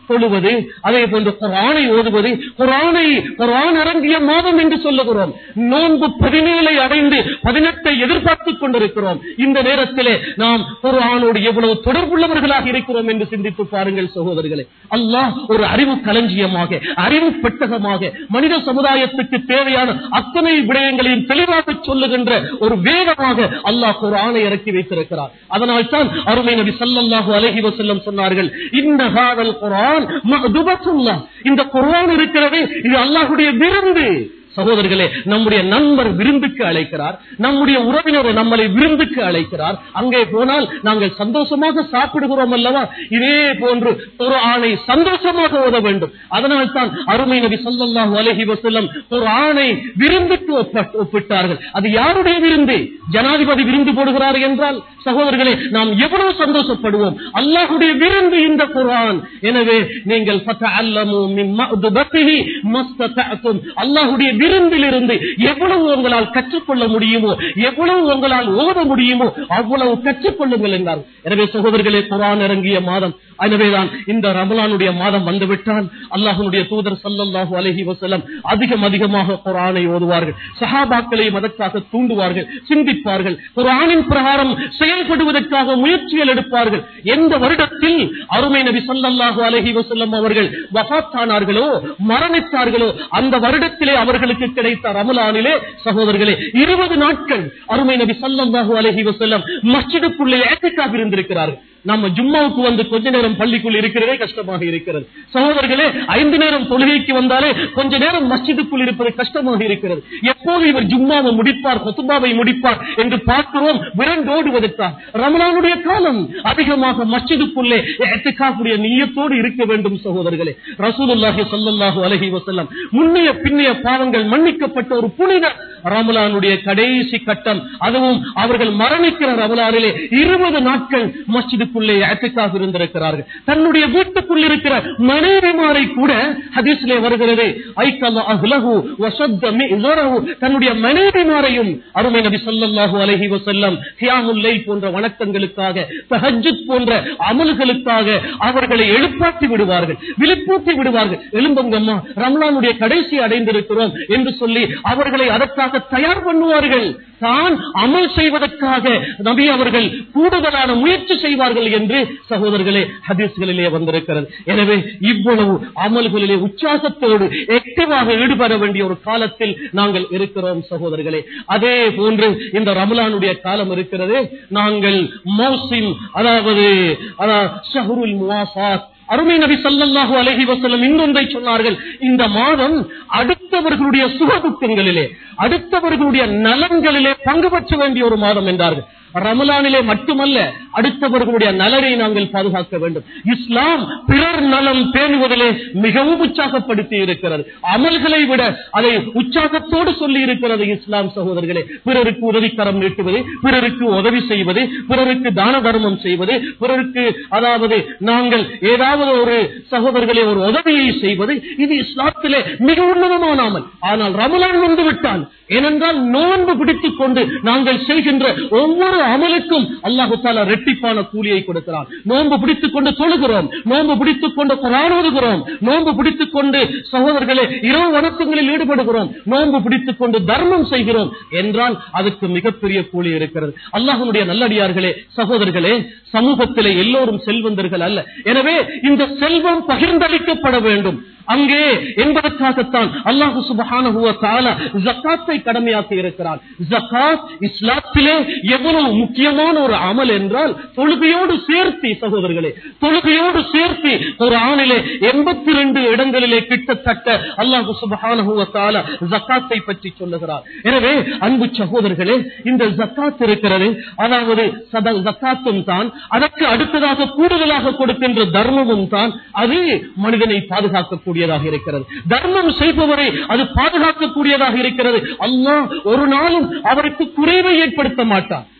தொழுவது அதே போன்று குரானை ஓதுவது குரானை குரான் இறங்கிய மாதம் என்று சொல்லுகிறோம் நோன்பு பதினேழை அடைந்து பதினெட்டை எதிர்பார்த்துக் கொண்டிருக்கிறோம் இந்த நேரத்திலே நாம் குரானோடு எவ்வளவு தொடர்புள்ளவர்களாக இருக்கிறோம் என்று சிந்தித்து பாருங்கள் சகோதரர்களே அல்லாஹ் ஒரு அறிவு களஞ்சியமாக அறிவு பெட்டகமாக மனித சமுதாயத்துக்கு தேவையான அத்தனை விடயங்களையும் தெளிவாக சொல்லுகின்ற ஒரு வேதமாக அல்லாஹ் குரானை இறக்கி வைத்திருக்கிறார் அதனால் தான் அருமை நபி ஸல்லல்லாஹு அலைஹி வஸல்லம் சொன்னார்கள் இந்த ஹாதல் குர்ஆன் மஹ்துபத்துல்லாஹ் இந்த குர்ஆன் இருக்கிறதே இது அல்லாஹ்வுடைய விருந்து சகோதரர்களே நம்முடைய நண்பர் விருந்துக்கு அழைக்கிறார் நம்முடைய உறவினர் நம்மளை விருந்துக்கு அழைக்கிறார் அங்கே போனால் நாங்கள் சந்தோஷமாக சாப்பிடுகிறோம் அல்லவா இதே போன்று ஒரு ஆணை சந்தோஷமாக ஓத வேண்டும் அதனால் தான் அருமை நபி ஸல்லல்லாஹு அலைஹி வஸல்லம் ஒரு ஆணை விருந்துக்கு ஒப்ப- ஒப்பிட்டார்கள் அது யாருடைய விருந்து ஜனாதிபதி விருந்து போடுகிறார் என்றால் சகோதரர்களே நாம் எவ்வளவு சந்தோஷப்படுவோம் அல்லாஹ்வுடைய விருந்து இந்த குர்ஆன் எனவே நீங்கள் ஃபதஅல்லமு மின் மஅதுபத்திஹி மஸ்ததஅதும் அல்லாஹ்வுடைய விருந்திலிருந்து எவ்வளவு உங்களால் கற்றுக்கொள்ள முடியுமோ எவ்வளவு உங்களால் ஓத முடியுமோ அவ்வளவு கற்றுக்கொள்ளுங்கள் என்றார் எனவே சகோதரர்களே குர்ஆன் இறங்கிய மாதம் எனவேதான் இந்த ரமலானுடைய மாதம் வந்துவிட்டால் அல்லாஹ்வுடைய தூதர் ஸல்லல்லாஹு அலைஹி வஸல்லம் அதிகம் அதிகமாக குர்ஆனை ஓதுவார்கள் சஹாபாக்களையும் அதற்காக தூண்டுவார்கள் சிந்திப்பார்கள் குர்ஆனின் பிரகாரம் செயல்படுவதற்காக முயற்சிகள் எடுப்பார்கள் எந்த வருடத்தில் அருமை நபி ஸல்லல்லாஹு அலைஹி வஸல்லம் அவர்கள் வஃபாத்தானார்களோ மரணித்தார்களோ அந்த வருடத்திலே அவர்களுக்கு கிடைத்த ரமலானிலே சகோதரர்களே இருபது நாட்கள் அருமை நபி ஸல்லல்லாஹு அலைஹி வஸல்லம் மஸ்ஜிதுக்குள்ளே ஏத்திக்காக இருந்திருக்கிறார்கள் நம்ம ஜும்மாவுக்கு வந்து கொஞ்ச நேரம் பள்ளிக்குள் இருக்கிறதே கஷ்டமாக இருக்கிறது சகோதரர்களே ஐந்து நேரம் தொழுகைக்கு வந்தாலே கொஞ்ச நேரம் மஸ்ஜிதுக்குள் இருப்பது கஷ்டமாக இருக்கிறது எப்போது இவர் ஜும்மாவை முடிப்பார் கொத்துபாவை முடிப்பார் என்று பார்க்கிறோம் விரண்டோடுவதற்காக ரமலானுடைய காலம் அதிகமாக மஸ்ஜிதுக்குள்ளே எத்துக்காப்புடைய நீயத்தோடு இருக்க வேண்டும் சகோதரர்களே ரசூலுல்லாஹி ஸல்லல்லாஹு அலைஹி வஸல்லம் முன்னைய பின்னைய பாவங்கள் மன்னிக்கப்பட்ட ஒரு புனிதர் ரமலானுடைய கடைசி கட்டம் அதுவும் அவர்கள் மரணிக்கிற ரமலானிலே இருபது நாட்கள் மஸ்ஜிதுக்குள்ளே ஏத்துக்காக இருந்திருக்கிறார்கள் தன்னுடைய வீட்டுக்குள் இருக்கிற மனைவிமாரை கூட ஹதீஸ்லே வருகிறது ஐக்கல்ல அஹ்லஹு வஸத்த மிஸரஹு தன்னுடைய மனைவிமாரையும் அருமை நபி ஸல்லல்லாஹு அலைஹி வஸல்லம் கியாமுல் லைல் போன்ற வணக்கங்களுக்காக தஹஜ்ஜுத் போன்ற அமல்களுக்காக அவர்களை எழுப்பாட்டி விடுவார்கள் விழிப்பூட்டி விடுவார்கள் எழும்பங்கம்மா ரமலானுடைய கடைசி அடைந்திருக்கிறோம் என்று சொல்லி அவர்களை அதற்காக தயார் பண்ணுவார்கள் தான் அமல் செய்வதற்காக நபி அவர்கள் கூடுதலான முயற்சி செய்வார்கள் என்று சகோதரர்களே ஹதீஸ்களிலே வந்திருக்கிறது எனவே இவ்வளவு அமல்களிலே உற்சாகத்தோடு ஆக்டிவாக ஈடுபட வேண்டிய ஒரு காலத்தில் நாங்கள் இருக்கிறோம் சகோதரர்களே அதே போன்று இந்த ரமலானுடைய காலம் இருக்கிறது நாங்கள் மௌசிம் அதாவது அதாவது ஷஹ்ருல் முவாசாத் அருமை நபி ஸல்லல்லாஹு அலைஹி வஸல்லம் இன்னொன்றை சொன்னார்கள் இந்த மாதம் அடுத்தவர்களுடைய சுகதுக்கங்களிலே அடுத்தவர்களுடைய நலன்களிலே பங்கு பெற்ற வேண்டிய ஒரு மாதம் என்றார்கள் ரமலானிலே மட்டுமல்ல அடுத்தவர்களுடைய நலனை நாங்கள் பாதுகாக்க வேண்டும் இஸ்லாம் பிறர் நலம் பேணுவதிலே மிகவும் உற்சாகப்படுத்தி இருக்கிறது அமல்களை விட அதை உற்சாகத்தோடு சொல்லி இருக்கிறது இஸ்லாம் சகோதரர்களே பிறருக்கு உதவிக்கரம் நீட்டுவது பிறருக்கு உதவி செய்வது பிறருக்கு தான தர்மம் செய்வது பிறருக்கு அதாவது நாங்கள் ஏதாவது ஒரு சகோதரர்களே ஒரு உதவியை செய்வது இது இஸ்லாத்திலே மிக உன்னதமான அமல் ஆனால் ரமலான் வந்து விட்டால் ஏனென்றால் நோன்பு பிடித்துக் கொண்டு நாங்கள் செய்கின்ற ஒவ்வொரு அமலுக்கும் அல்லாஹு தாலா ரெட்டிப்பான கூலியை கொடுக்கிறான் நோன்பு பிடித்துக் கொண்டு தொழுகிறோம் நோன்பு பிடித்துக் கொண்டு குரான் ஓதுகிறோம் நோன்பு பிடித்துக் கொண்டு சகோதரர்களே இரவு வணக்கங்களில் ஈடுபடுகிறோம் நோன்பு பிடித்துக் கொண்டு தர்மம் செய்கிறோம் என்றால் அதுக்கு மிகப்பெரிய கூலி இருக்கிறது அல்லாஹனுடைய நல்லடியார்களே சகோதரர்களே சமூகத்திலே எல்லோரும் செல்வந்தர்கள் அல்ல எனவே இந்த செல்வம் பகிர்ந்தளிக்கப்பட வேண்டும் அங்கே என்பதற்காகத்தான் அல்லாஹு சுபஹானஹு வ தஆலா ஜக்காத்தை கடமையாக்கி இருக்கிறார் ஜக்காத் இஸ்லாத்திலே எவ்வளவு முக்கியமான ஒரு அமல் என்றால் தொழுகையோடு சேர்த்து சகோதரர்களே தொழுகையோடு சேர்த்து ஒரு ஆணிலே எண்பத்தி ரெண்டு இடங்களிலே கிட்டத்தட்ட அல்லாஹு சுபஹானஹு வ தஆலா ஜக்காத்தை பற்றி சொல்லுகிறார் எனவே அன்பு சகோதரர்களே இந்த ஜக்காத் இருக்கிறது அதாவது சத ஜக்காத்தும் தான் அதற்கு அடுத்ததாக கூடுதலாக கொடுக்கின்ற தர்மமும் தான் அது மனிதனை பாதுகாக்கக்கூடியதாக இருக்கிறது தர்மம் செய்பவரை அது பாதுகாக்கக்கூடியதாக இருக்கிறது அல்லாஹ் ஒரு நாளும் அவருக்கு குறைவை ஏற்படுத்த மாட்டான்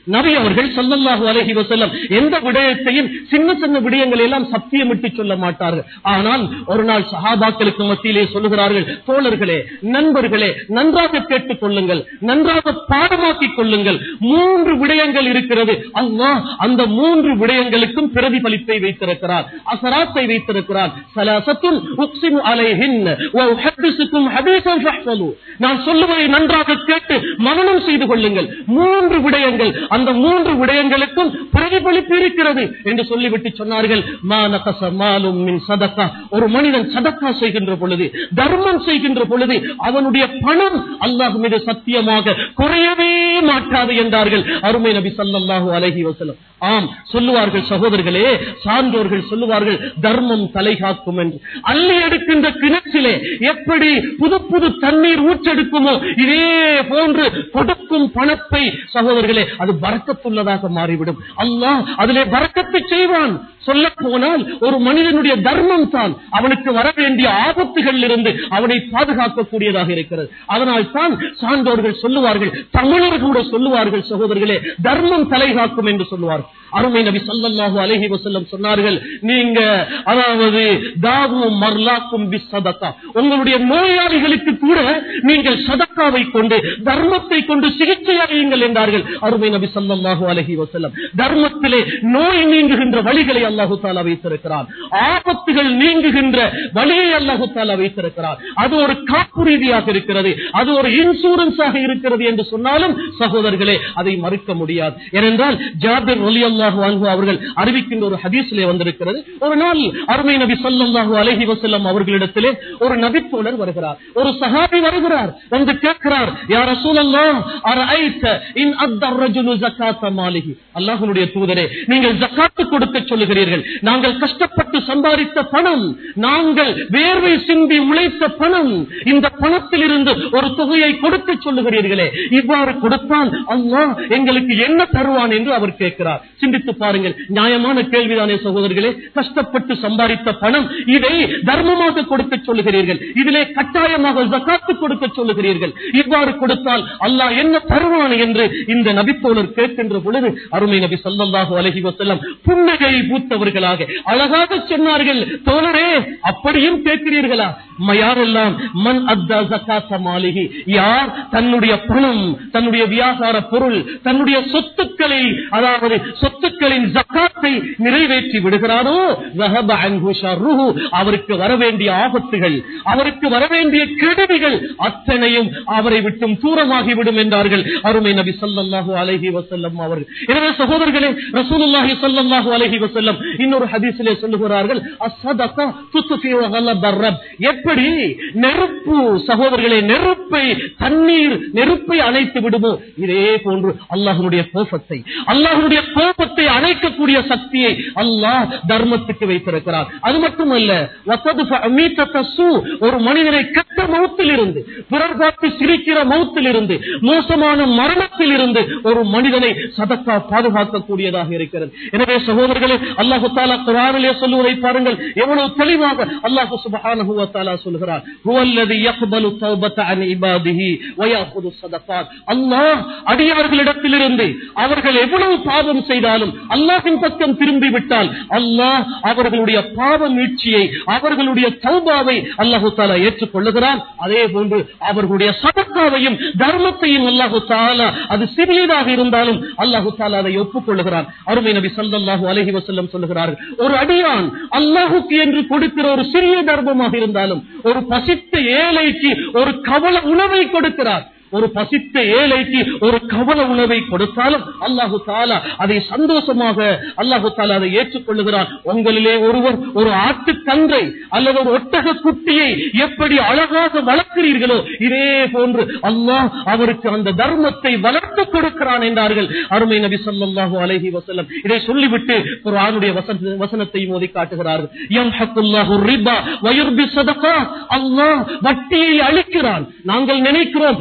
நபி அவர்கள் ஸல்லல்லாஹு அலைஹி வஸல்லம் எந்த விடயத்தையும் சின்ன சின்ன விடயங்களை எல்லாம் சத்தியமிட்டு சொல்ல மாட்டார்கள் ஆனால் ஒரு நாள் சஹாபாக்களுக்கு மத்தியிலே சொல்லுகிறார்கள் தோழர்களே நண்பர்களே நன்றாக கேட்டுக் கொள்ளுங்கள் நன்றாக பாடமாக்கிக் கொள்ளுங்கள் மூன்று விடயங்கள் இருக்கிறது அல்லாஹ் அந்த மூன்று விடயங்களுக்கும் பிரதிபலிப்பை வைத்திருக்கிறார் அசராத்தை வைத்திருக்கிறார் சலாசத்துன் உக்ஸிமு அலைஹின்ன வ உஹத்திஸுக்கும் ஹதீஸன் ஃபஹ்ஃபலு நான் சொல்லுவதை நன்றாக கேட்டு மனனம் செய்து கொள்ளுங்கள் மூன்று விடயங்கள் அந்த மூன்று விடயங்களுக்கும் பிரதிபலிப்பு இருக்கிறது என்று சொல்லிவிட்டு சொன்னார்கள் மா நகஸ மாலும் மின் சதக்கா ஒரு மனிதன் சதக்கா செய்கின்ற பொழுது தர்மம் செய்கின்ற பொழுது அவனுடைய பணம் அல்லாஹ் மீது சத்தியமாக குறையவே மாட்டாது என்றார்கள் அருமை நபி ஸல்லல்லாஹு அலைஹி வஸல்லம் ஆம் சொல்லுவார்கள் சகோதரர்களே சான்றோர்கள் சொல்லுவார்கள் தர்மம் தலை காக்கும் என்று அள்ளி எடுக்கின்ற கிணற்றிலே எப்படி புது புது தண்ணீர் ஊற்றெடுக்குமோ இதே போன்று கொடுக்கும் பணத்தை சகோதரர்களே அது பறக்கத்துள்ளதாக மாறிவிடும் அல்லாஹ் அதிலே பறக்கத்தை செய்வான் சொல்ல போனால் ஒரு மனிதனுடைய தர்மம் தான் அவனுக்கு வர வேண்டிய ஆபத்துகள் இருந்து அவனை பாதுகாக்கக்கூடியதாக இருக்கிறது அதனால் தான் சான்றோர்கள் சொல்லுவார்கள் தமிழர்கள் கூட சொல்லுவார்கள் சகோதரர்களே தர்மம் தலை காக்கும் என்று சொல்லுவார்கள் அருமை நபி ஸல்லல்லாஹு அலைஹி வஸல்லம் சொன்னார்கள் நீங்க அதாவது தாவும் மர்லாக்கும் பிஸ்ஸதகா உங்களுடைய நோயாளிகளுக்கு கூட நீங்கள் சதக்காவை கொண்டு தர்மத்தை கொண்டு சிகிச்சை அடையுங்கள் என்றார்கள் அருமை நபி ஸல்லல்லாஹு அலைஹி வஸல்லம் தர்மத்திலே நோய் நீங்குகின்ற வழிகளை அல்லாஹு தஆலா வைத்திருக்கிறார் ஆபத்துகள் நீங்குகின்ற வழியை அல்லாஹு தஆலா வைத்திருக்கிறார் அது ஒரு காப்புறுதியாக இருக்கிறது அது ஒரு இன்சூரன்ஸாக இருக்கிறது என்று சொன்னாலும் சகோதரர்களே அதை மறுக்க முடியாது ஏனென்றால் ஜாபிர் ரலியல்லாஹு அன்ஹு அவர்கள் அறிவிக்கின்ற ஒரு ஹதீஸிலே வந்திருக்கிறது ஒரு நாள் அருமை நபி ஸல்லல்லாஹு அலைஹி வஸல்லம் அவர்களிடத்திலே ஒரு நபித்தோழர் வருகிறார் ஒரு சஹாபி வருகிறார் வந்து கேட்கிறார் யா ரசூலல்லாஹ் அரஐத இன் அத்த الرجل زكاه ماله அல்லாஹ்வுடைய தூதரே நீங்கள் ஜகாத் கொடுக்க சொல்லுகிறீர்கள் நாங்கள் கஷ்டப்பட்டு சம்பாதித்த பணம் நாங்கள் வேர்வை சிந்தி உழைத்த பணம் இந்த பணத்தில் இருந்து ஒரு தொகையை கொடுக்க சொல்லுகிறீர்களே இவ்வாறு கொடுத்தால் அல்லாஹ் எங்களுக்கு என்ன தருவான் என்று அவர் கேட்கிறார் சிந்தித்து பாருங்கள் நியாயமான கேள்விதானே சகோதரர்களே கஷ்டப்பட்டு சம்பாதித்த பணம் இதை தர்மமாக கொடுக்க சொல்லுகிறீர்கள் இதிலே கட்டாயமாக ஜகாத்து கொடுக்க சொல்லுகிறீர்கள் இவ்வாறு கொடுத்தால் அல்லாஹ் என்ன தருவான் என்று இந்த நபித்தோழர் கேட்கின்ற பொழுது அருமை நபி ஸல்லல்லாஹு அலைஹி வஸல்லம் புன்னகை பூத்தவர்களாக அழகாக சொன்னார்கள் தோழரே அப்படியும் கேட்கிறீர்களா ம- யாரெல்லாம் மன் அத்தா ஜகாத்த மாளிகி யார் தன்னுடைய பணம் தன்னுடைய வியாபார பொருள் தன்னுடைய சொத்துக்களை அதாவது சொத்துக்களின் ஜக்காத்தை நிறைவேற்றி விடுகிறாரோ ذهب عنه شره. அவருக்கு வர வேண்டிய ஆபத்துகள் அவருக்கு வர வேண்டிய கெடுதிகள் அத்தனையும் அவரை விட்டும் தூரமாகிவிடும் என்றார்கள் அருமை நபி ஸல்லல்லாஹு அலைஹி வஸல்லம் அவர்கள் எனவே சகோதரர்களே ரசூலுல்லாஹி ஸல்லல்லாஹு அலைஹி வஸல்லம் இன்னொரு ஹதீஸிலே சொல்லுகிறார்கள் அஸ்ஸதகா துத்ஃபிஉ கலபர் ரப் எப்படி நெருப்பு சகோதரர்களே நெருப்பை தண்ணீர் நெருப்பை அணைத்து விடுமோ இதே போன்று அல்லாஹ்வுடைய கோபத்தை அல்லாஹ்வுடைய கோபத்தை அணைக்கக்கூடிய சக்தியை அல்லாஹ் தர்மத்துக்கு வைத்திருக்கிறார் அது மட்டுமல்ல வத்ததுஃப அமீத்தத்த சூ, ஒரு மனிதனை கெட்ட மௌத்தில் இருந்து பிறர் பார்த்து சிரிக்கிற மௌத்தில் இருந்து மோசமான மரணத்தில் இருந்து ஒரு மனிதனை சதக்கா பாதுகாக்கக்கூடியதாக இருக்கிறது எனவே சகோதரர்களே அல்லாஹு தாலா குரானிலே சொல்லுவதை பாருங்கள் எவ்வளவு தெளிவாக அல்லாஹு சுப்ஹானஹு வ தஆலா சொல்கிறார் ஹுவல்லதி யக்பலு தௌபத அன் இபாதிஹி வ யாஹுது ஸதகாத் அல்லாஹ் அடியவர்களிடத்திலிருந்து அவர்கள் எவ்வளவு பாவம் செய்தாலும் அல்லாஹ்வின் பக்கம் திரும்பி விட்டால் அல்லாஹ் அவர்களுடைய பாவ மீட்சியை அவர்களுடைய தௌபாவை அல்லாஹு தாலா ஏற்றுக்கொள்ளுகிறான் அதே போன்று அவர்களுடைய சதக்காவையும் தர்மத்தையும் அல்லாஹு தாலா அது சிறியதாக இருந்தாலும் அல்லாஹு தாலா அதை ஒப்புக்கொள்ளுகிறான் அருமை நபி ஸல்லல்லாஹு அலைஹி வஸல்லம் சொல்லுகிறார்கள் ஒரு அடியான் அல்லாஹுக்கு என்று கொடுக்கிற ஒரு சிறிய தர்மமாக இருந்தாலும் ஒரு பசித்த ஏழைக்கு ஒரு கவல உணவை கொடுக்கிறார் ஒரு பசித்த ஏழைக்கு ஒரு கவல உணவை கொடுத்தாலும் அல்லாஹு தாலா அதை சந்தோஷமாக அல்லாஹு தாலா அதை ஏற்றுக்கொள்ளுகிறான் உங்களிலே ஒருவர் ஒரு ஆட்டுக்கன்றை அல்லது ஒரு ஒட்டக குட்டியை எப்படி அழகாக வளர்க்கிறீர்களோ இதே போன்று அல்லாஹ் அவருக்கு அந்த தர்மத்தை வளர்த்து கொடுக்கிறான் என்றார்கள் அருமை நபி ஸல்லல்லாஹு அலைஹி வஸல்லம் இதை சொல்லிவிட்டு ஒரு ஆணுடைய வசனத்தை மோதி காட்டுகிறார்கள் யம்ஹக்குல்லாஹு ரிபா வயுர்பி ஸதகா அல்லாஹ் வட்டியை அழிக்கிறான் நாங்கள் நினைக்கிறோம் வட்டி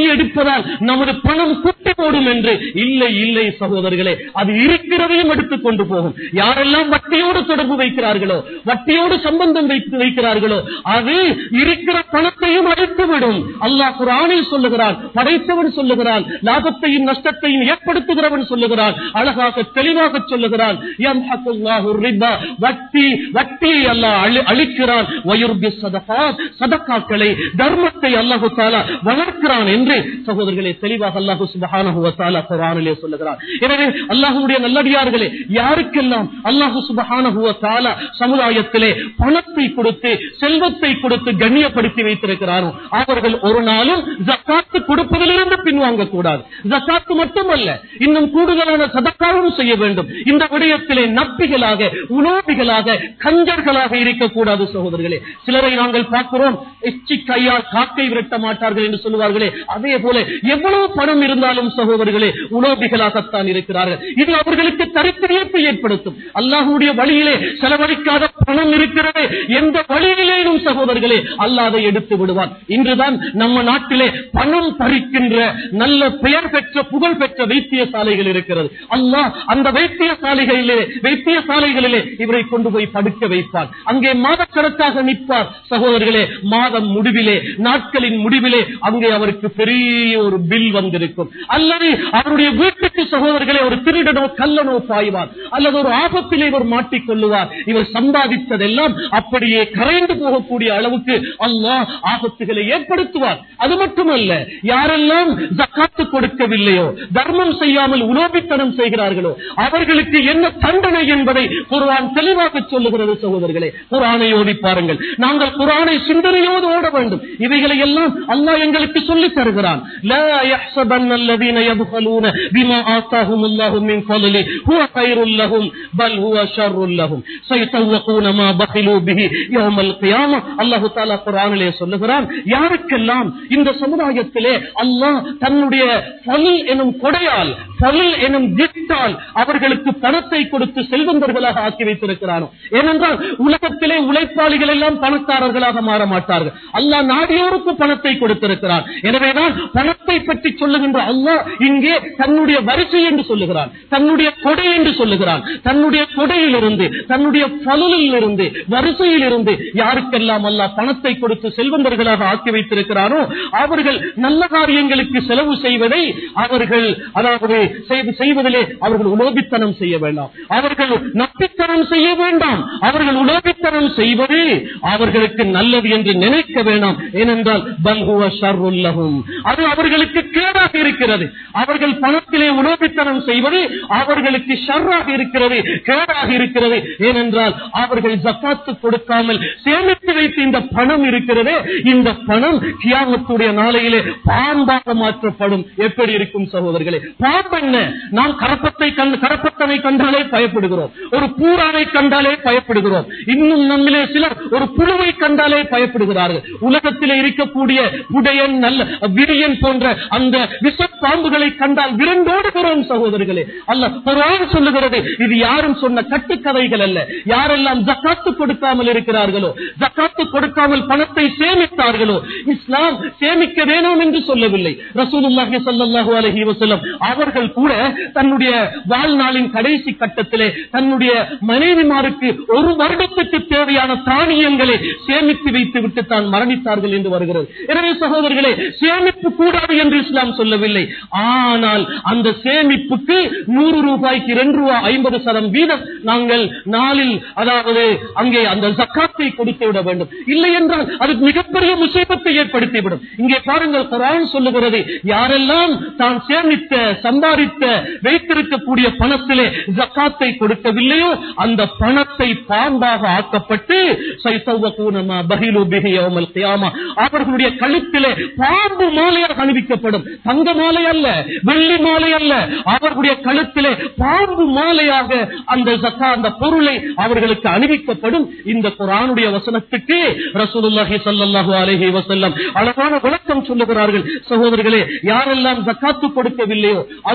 வட்டி எடுப்பதால் நமது பணம் குட்டி போடும் என்று இல்லை இல்லை சகோதரர்களே அது இருக்கிறதையும் எடுத்துக் கொண்டு போகும் யாரெல்லாம் வட்டியோடு தொடர்பு வைக்கிறார்களோ வட்டியோடு சம்பந்தம் வைத்து வைக்கிறார்களோ அது இருக்கிற பணத்தையும் அழித்துவிடும் அல்லாஹ் குரானில் சொல்லுகிறான் படைத்தவன் சொல்லுகிறான் லாபத்தையும் நஷ்டத்தையும் ஏற்படுத்துகிறவன் சொல்லுகிறான் அழகாக தெளிவாக சொல்லுகிறான் யம்ஹகுல்லாஹு ரிபா. வட்டி வட்டியை அல்லாஹ் அழி- அழிக்கிறான் வயுர்பி சதகாத். சதக்காக்களை தர்மத்தை அல்லாஹு தாலா வளர்க்கிறான் என்று சகோதரர்களே தெளிவாக அல்லாஹு சுபஹானஹு வ தஆலா குர்ஆனிலே சொல்லுகிறான் எனவே அல்லாஹ்வுடைய நல்லடியார்களே யாருக்கெல்லாம் அல்லாஹு சுபஹானஹு வ தஆலா சமுதாயத்திலே பணத்தை கொடுத்து செல்வத்தை கொடுத்து கண்ணியப்படுத்தி வைத்திருக்கிறாரோ அவர்கள் ஒரு நாளும் ஜக்காத்து கொடுப்பதிலிருந்து பின்வாங்க கூடாது ஜக்காத்து மட்டுமல்ல இன்னும் கூடுதலான சதக்காவும் செய்ய வேண்டும் இந்த விடயத்திலே நப்பிகளாக உணோபிகளாக கஞ்சர்களாக இருக்கக்கூடாது சகோதரர்களே சிலரை நாங்கள் பார்க்கிறோம் எச்சி கையால் காக்கை விரட்ட மாட்டார்கள் என்று சொல்லுவார்களே அதே போல எவ்வளவு பணம் இருந்தாலும் சகோதரர்களே உணோபிகளாகத்தான் இருக்கிறார்கள் இது அவர்களுக்கு தரித்திரியத்தை ஏற்படுத்தும் அல்லாஹுடைய வழியிலே செலவழிக்காத பணம் இருக்கிறது எந்த வழியிலேயும் சகோதரர்களே அல்லாதை எடுத்து விடுவான் இன்றுதான் நம்ம நாட்டிலே பணம் பறிக்கின்ற நல்ல பெயர் பெற்ற புகழ் பெற்ற வைத்தியசாலைகள் இருக்கிறது அல்லாஹ் அந்த வைத்தியசாலைகளிலே வைத்தியசாலைகளிலே இவரை கொண்டு போய் படுக்க வைப்பார் அங்கே மாதக்கணக்காக நிற்பார் சகோதரர்களே மாதம் முடிவிலே நாட்களின் முடிவிலே அங்கே அவருக்கு பெரிய ஒரு பில் வந்திருக்கும் அல்லது அவருடைய வீட்டுக்கு சகோதரர்களே ஒரு திருடனோ கல்லனோ பாய்வார் அல்லது ஒரு ஆபத்திலே இவர் மாட்டிக்கொள்ளுவார் இவர் சம்பாதித்ததெல்லாம் அப்படியே கரைந்து போகக்கூடிய அளவுக்கு அல்லாஹ் ஆபத்துகளை ஏற்படுத்துவார் அது மட்டுமல்ல யாரெல்லாம் ஜக்காத்து கொடுக்கவில்லையோ தர்மம் செய்யாமல் உலோபித்தனம் செய்கிறார்களோ அவர்களுக்கு என்ன தண்டனை என்பதை குர்ஆன் தெளிவாக சொல்லுகிறது சகோதரர்களே குர்ஆனை ஓடி பாருங்கள் நாங்கள் குர்ஆனை சிந்தனையோடு ஓட வேண்டும் இவைகளை எல்லாம் அல்லாஹ் எங்களுக்கு சொல்லித் தருகிறான் லா يحسبن الذين يبخلون بما آتاهم الله من فضله هو خير لهم بل هو شر لهم سيطوقون ما بخلوا به يوم القيامة الله تعالى குர்ஆனிலே சொல்லுகிறான் யாருக்கெல்லாம் இந்த சமுதாயத்திலே அல்லாஹ் தன்னுடைய பல் எனும் கொடையால் பல் எனும் கிஃப்டால் அவர்களுக்கு பணத்தை கொடுத்து செல்வந்தர்களாக ஆக்கி வைத்திருக்கிறானோ ஏனென்றால் உலகத்திலே உழைப்பாளிகள் எல்லாம் பணக்காரர்களாக மாற மாட்டார்கள் அல்லாஹ் நாடியோருக்கு பணத்தை கொடுத்திருக்கிறான் எனவேதான் பணத்தை பற்றி சொல்லுகின்ற அல்லாஹ் இங்கே தன்னுடைய வரிசை என்று சொல்லுகிறான் தன்னுடைய கொடை என்று சொல்லுகிறான் தன்னுடைய கொடையிலிருந்து தன்னுடைய பலனில் இருந்து வரிசையில் இருந்து யாருக்கெல்லாம் அல்லாஹ் பணத்தை கொடுத்து செல்வந்தர்களாக ஆக்கி வைத்திருக்கிறானோ அவர்கள் நல்ல காரியங்களுக்கு செலவு செய்வதை அவர்கள் அதாவது செய்து- செய்வதிலே அவர்கள் உலோபித்தனம் செய்ய வேண்டாம் அவர்கள் நப்பித்தனம் செய்ய வேண்டாம் அவர்கள் உலோபித்தனம் செய்வது அவர்களுக்கு நல்லது என்று நினைக்க வேண்டாம் ஏனென்றால் பல்குவ ஷர்ருல்லஹும் அது அவர்களுக்கு கேடாக இருக்கிறது அவர்கள் பணத்திலே உலோபித்தனம் செய்வது அவர்களுக்கு ஷர்ராக இருக்கிறது கேடாக இருக்கிறது ஏனென்றால் அவர்கள் ஜக்காத்து கொடுக்காமல் சேமித்து வைத்த இந்த பணம் இருக்கிறதே இந்த பணம் கியாமத்துடைய நாளையிலே பாம்பாக மாற்றப்படும் எப்படி இருக்கும் சகோதரர்களே பாம்பு என்ன நாம் கரப்பத்தை கண்டு கரப்பத்தனை கண்டாலே பயப்படுகிறோம் ஒரு பூராவை கண்டாலே பயப்படுகிறோம் இன்னும் நம்மிலே சிலர் ஒரு புழுவை கண்டாலே பயப்படுகிறார்கள் உலகத்திலே இருக்கக்கூடிய புடையன் நல்ல விரியன் போன்ற அந்த விஷ பாம்புகளை கண்டால் விரண்டோடுகிறோம் சகோதரர்களே அல்ல குர்ஆன் சொல்லுகிறது இது யாரும் சொன்ன கட்டுக்கதைகள் அல்ல யாரெல்லாம் ஜக்காத்து கொடுக்காமல் இருக்கிறார்களோ ஜக்காத்து கொடுக்காமல் பணத்தை சேமித்தார்களோ இஸ்லாம் சேமிக்க வேணும் என்று சொல்லவில்லை ரசூலுல்லாஹி ஸல்லல்லாஹு அலைஹி வஸல்லம் அவர்கள் கூட தன்னுடைய வாழ்நாளின் கடைசி கட்டத்திலே தன்னுடைய மனைவிமாருக்கு ஒரு வருடத்துக்கு தேவையான தானியங்களை சேமித்து வைத்து விட்டு தான் மரணித்தார்கள் என்று வருகிறது எனவே சகோதரர்களே சேமிப்பு கூடாது என்று இஸ்லாம் சொல்லவில்லை ஆனால் அந்த சேமிப்புக்கு நூறு ரூபாய்க்கு இரண்டு ரூபாய் ஐம்பது சதம் வீதம் நாங்கள் நாளில் அதாவது அங்கே அந்த ஜக்காத்தை கொடுத்து விட வேண்டும் இல்லை என்றால் அது மிகப்பெரிய முசைபத்தை ஏற்படுத்திவிடும் இங்கே பாருங்கள் குரான் சொல்லுகிறது யாரெல்லாம் தான் சேமித்த சம்பாதித்த வைத்திருக்கக்கூடிய பணத்திலே ஜக்காத்தை கொடுக்கவில்லையோ அந்த பணத்தை பாம்பாக ஆக்கப்பட்டு சைத்தவகூனமா பஹிலு பிஹி யௌமல் கியாமா அவர்களுடைய கழுத்திலே பாம்பு மாலையாக அணிவிக்கப்படும் தங்க மாலை அல்ல வெள்ளி மாலை அல்ல அவர்களுடைய கழுத்திலே பாம்பு மாலையாக அந்த ஜக்கா அந்த பொருளை அவர்களுக்கு அணிவிக்கப்படும் இந்த குரானுடைய வசனத்துக்கு ரசூலுல்லாஹி ஸல்லல்லாஹு அலைஹி வஸல்லம் அழகான விளக்கம் சொல்லுகிறார்கள் சகோதரர்களே யாரெல்லாம் ஜக்காத்து கொடுக்கவில்லையோ அவருடைய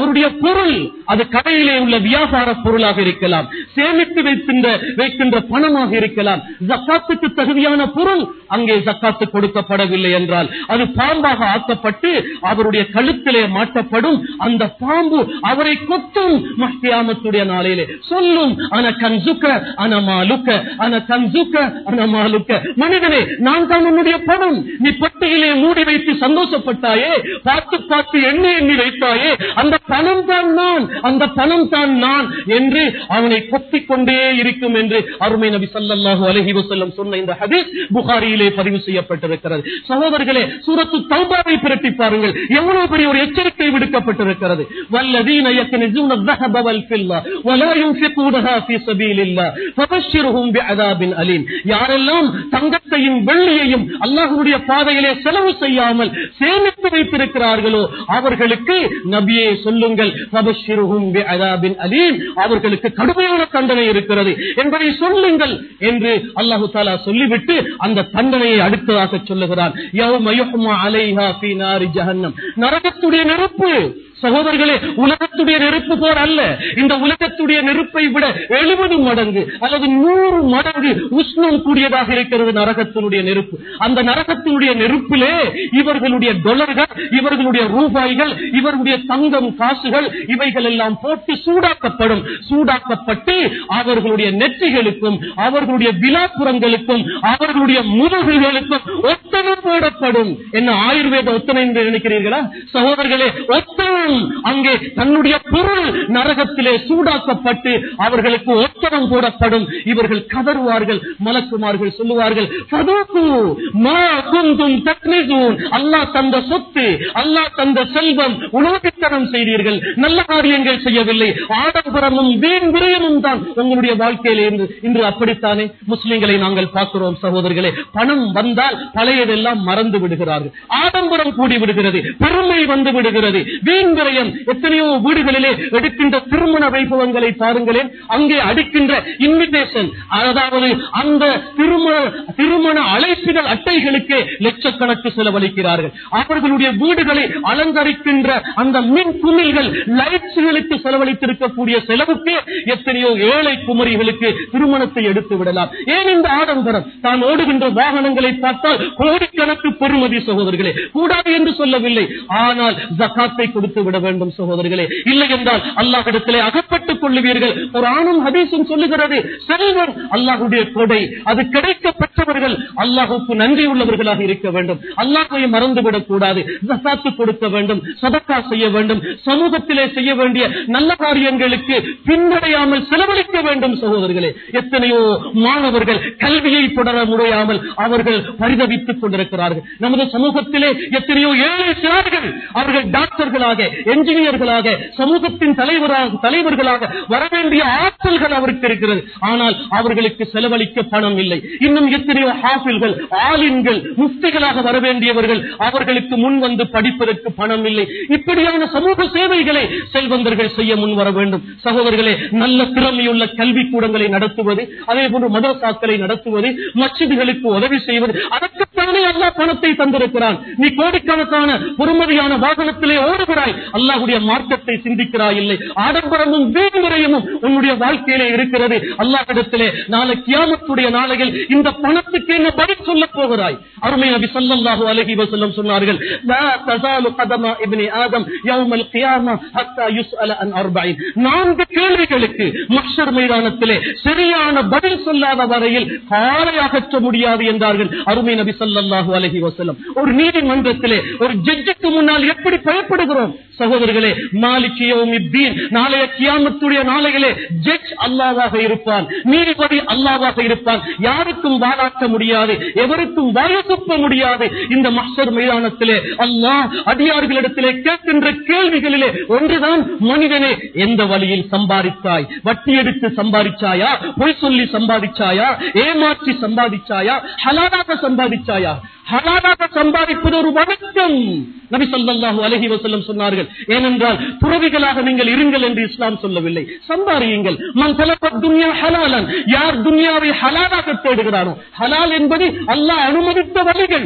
அவருடைய பொருள் அது கடையிலே உள்ள வியாபார பொருளாக இருக்கலாம் சேமித்து வைக்கின்ற வைக்கின்ற பணமாக இருக்கலாம் ஜக்காத்துக்கு தகுதியான பொருள் அங்கே ஜக்காத்து கொடுக்கப்படவில்லை என்றால் அது பாம்பாக ஆக்கப்பட்டு அவருடைய கழுத்திலே மாட்டப்படும் அந்த பாம்பு அவரை கொத்தும் மஹ்தியாமத்துடைய நாளிலே சொல்லும் அன கன்சுக்க அனமாலுக்க அன கன்சுக்க அனமாலுக்க மனிதனே நான் தான் உன்னுடைய பணம் நீ பட்டியலே மூடி வைத்து சந்தோஷப்பட்டாயே பார்த்து பார்த்து எண்ணி எண்ணி வைத்தாயே அந்த பணம் தான் நான் அந்த பணம் தான் நான் என்று அவனை கொத்திக் கொண்டே இருக்கும் என்று அருமை நபி ஸல்லல்லாஹு அலைஹி வஸல்லம் சொன்ன இந்த ஹதீஸ் புகாரியிலே பதிவு செய்யப்பட்டிருக்கிறது சகோதரர்களே சூரத்து தௌபாவை பிரட்டி பாருங்கள் எவ்வளவு பெரிய ஒரு எச்சரிக்கை விடுக்கப்பட்டிருக்கிறது வல்லதீன يكنزون الذهب والفضة ولا ينفقونها في سبيل الله فبشرهم بعذاب أليم யாரெல்லாம் தங்கத்தையும் வெள்ளியையும் அல்லாஹ்வுடைய பாதையிலே செலவு செய்யாமல் சேமித்து வைத்திருக்கிறார்களோ அவர்களுக்கு நபியே சொல்லுங்கள் فبشرهم بعذاب أليم அவர்களுக்கு கடுமையான தண்டனை இருக்கிறது என்பதை சொல்லுங்கள் என்று அல்லாஹு தாலா சொல்லிவிட்டு அந்த தண்டனையை அடுத்ததாக சொல்லுகிறான் يَوْمَ يُحْمَى عَلَيْهَا فِي نَارِ جَهَنَّمَ நரகத்துடைய நெருப்பு சகோதரர்களே உலகத்துடைய நெருப்பு போர் அல்ல இந்த உலகத்துடைய நெருப்பை விட எழுபது மடங்கு அல்லது நூறு மடங்கு உஷ்ணம் கூடியதாக இருக்கிறது நரகத்தினுடைய நெருப்பு அந்த நரகத்தினுடைய நெருப்பிலே இவர்களுடைய டொலர்கள் இவர்களுடைய ரூபாய்கள் இவர்களுடைய தங்கம் காசுகள் இவைகள் எல்லாம் போட்டு சூடாக்கப்படும் சூடாக்கப்பட்டு அவர்களுடைய நெற்றிகளுக்கும் அவர்களுடைய விழாப்புறங்களுக்கும் அவர்களுடைய முதுகுகளுக்கும் ஒத்தனை போடப்படும் என்ன ஆயுர்வேத ஒத்தனை என்று நினைக்கிறீர்களா சகோதரர்களே ஒத்தனம் அங்கே தன்னுடைய பொருள் நரகத்திலே சூடாக்கப்பட்டு அவர்களுக்கு ஒத்தனம் போடப்படும் இவர்கள் கதறுவார்கள் மலக்குமார்கள் சொல்லுவார்கள் "ஃபதூகு மா குந்தும் தக்னிசூன்." அல்லாஹ் தந்த சொத்து அல்லாஹ் தந்த செல்வம் உணவுத்தனம் செய்தீர்கள் நல்ல காரியங்கள் செய்யவில்லை ஆடம்பரமும் வீண் விரயமும் தான் உங்களுடைய வாழ்க்கையில இருந்து இன்று அப்படித்தானே முஸ்லிம்களை நாங்கள் பார்க்கிறோம் சகோதரர்களே பணம் வந்தால் பழையதெல்லாம் மறந்து விடுகிறார்கள் ஆடம்பரம் கூடி விடுகிறது பெருமை வந்து விடுகிறது வீண் விரயம் எத்தனையோ வீடுகளிலே எடுக்கின்ற திருமண வைபவங்களை பாருங்களேன் அங்கே அடிக்கின்ற இன்விடேஷன் அதாவது அந்த திருமண திருமண அழைப்புகள் அட்டைகளுக்கு லட்சக்கணக்கு செலவழிக்கிறார்கள் அவர்களுடைய வீடுகளை அலங்கரிக்கின்ற அந்த மின் குமிழ்கள் லைட்ஸ்களுக்கு செலவழித்திருக்கக்கூடிய செலவுக்கு எத்தனையோ ஏழை குமரிகளுக்கு திருமணத்தை எடுத்து விடலாம் ஏன் இந்த ஆடம்பரம் தான் ஓடுகின்ற வாகனங்களை பார்த்தால் கோடிக்கணக்கு பெறுமதி சகோதரர்களே கூடாது என்று சொல்லவில்லை ஆனால் ஜக்காத்தை கொடுத்து விட வேண்டும் சகோதரர்களே இல்லை என்றால் அல்லாஹிடத்திலே அகப்பட்டுக் கொள்ளுவீர்கள் ஒரு ஆணும் ஹதீஸும் சொல்லுகிறது செல்வம் அல்லாஹுடைய கொடை அது கிடைக்க பெற்றவர்கள் அல்லாஹுக்கு நன்றி உள்ளவர்களாக இருக்க வேண்டும் அல்லாஹை மறந்துவிடக் கூடாது ஜக்காத்து கொடுக்க வேண்டும் சதக்கா செய்ய வேண்டும் சமூகத்திலே செய்ய வேண்டிய நல்ல காரியங்களுக்கு பின்னடையாமல் செலவழிக்க வேண்டும் சகோதரர்களே எத்தனையோ மாணவர்கள் கல்வியை தொடர முடியாமல் அவர்கள் பரிதவித்துக் கொண்டிருக்கிறார்கள் நமது சமூகத்திலே எத்தனையோ ஏழை சிறார்கள் அவர்கள் டாக்டர்களாக என்ஜினியர்களாக சமூகத்தின் தலைவராக தலைவர்களாக வர வேண்டிய ஆற்றல்கள் அவருக்கு இருக்கிறது ஆனால் அவர்களுக்கு செலவழிக்க பணம் இல்லை இன்னும் எத்தனையோ ஹாஃபில்கள் ஆலின்கள் முஃப்திகளாக வர வேண்டியவர்கள் அவர்களுக்கு முன் வந்து படிப்பதற்கு பணம் இல்லை இப்படியான சமூக சேவைகளை செல்வந்தர்கள் செய்ய முன் வர வேண்டும் சகோதரர்களே நல்ல திறமையுள்ள கல்வி கூடங்களை நடத்துவது அதே போன்று மதரசாக்களை நடத்துவது மச்சிதுகளுக்கு உதவி செய்வது அதற்குத்தானே அல்லாஹ் பணத்தை தந்திருக்கிறான் நீ கோடிக்கணக்கான பொறுமதியான வாகனத்திலே ஓடுகிறாய் அல்லாஹுடைய மார்க்கத்தை சிந்திக்கிறாய் இல்லை ஆடம்பரமும் வீண்முறையமும் உன்னுடைய வாழ்க்கையிலே இருக்கிறது அல்லாஹிடத்திலே நாளை கியாமத்துடைய நாளையில் இந்த பணத்துக்கு என்ன பதில் சொல்ல போகிறாய் அருமை நபி ஸல்லல்லாஹு அலைஹி வஸல்லம் சொன்னார்கள் லா தஸாலு கதமா இப்னி ஆதம் யௌமல் கியாமா ஹத்தா யுஸ்அல அன் அர்பஈன் நான்கு கேள்விகளுக்கு மஹ்ஷர் மைதானத்திலே சரியான பதில் சொல்லாத வரையில் காலை அகற்ற முடியாது என்றார்கள் அருமை நபி ஸல்லல்லாஹு அலைஹி வஸல்லம் ஒரு நீதிமன்றத்திலே ஒரு ஜட்ஜுக்கு முன்னால் எப்படி பயப்படுகிறோம் சகோதரர்களே மாலிக் யௌமித்தீன் நாளைய கியாமத்துடைய நாளையிலே ஜட்ஜ் அல்லாஹ்வாக இருப்பான் நீதிபதி அல்லாஹ்வாக இருப்பான் யாருக்கும் வாதாட்ட முடியாது எவருக்கும் வாய துப்ப முடியாது இந்த மஹ்ஷர் மைதானத்திலே அல்லாஹ் அடியார்களிடத்திலே கேட்கின்ற கேள்விகளிலே ஒன்றுதான் மனிதனே எந்த வழியில் சம்பாதித்தாய் வட்டி எடுத்து சம்பாதிச்சாயா பொய் சொல்லி சம்பாதிச்சாயா ஏமாற்றி சம்பாதிச்சாயா ஹலாலாக சம்பாதிச்சாயா ஹலாலாக சம்பாதிப்பது ஒரு வணக்கம் நபி ஸல்லல்லாஹு அலைஹி வஸல்லம் சொன்னார்கள் ஏனென்றால் துறவிகளாக நீங்கள் இருங்கள் என்று இஸ்லாம் சொல்லவில்லை சம்பாரியுங்கள் மன் தலப துன்யா ஹலாலன் யார் துன்யாவை ஹலாலாக தேடுகிறானோ ஹலால் என்பது அல்லாஹ் அனுமதித்த வழிகள்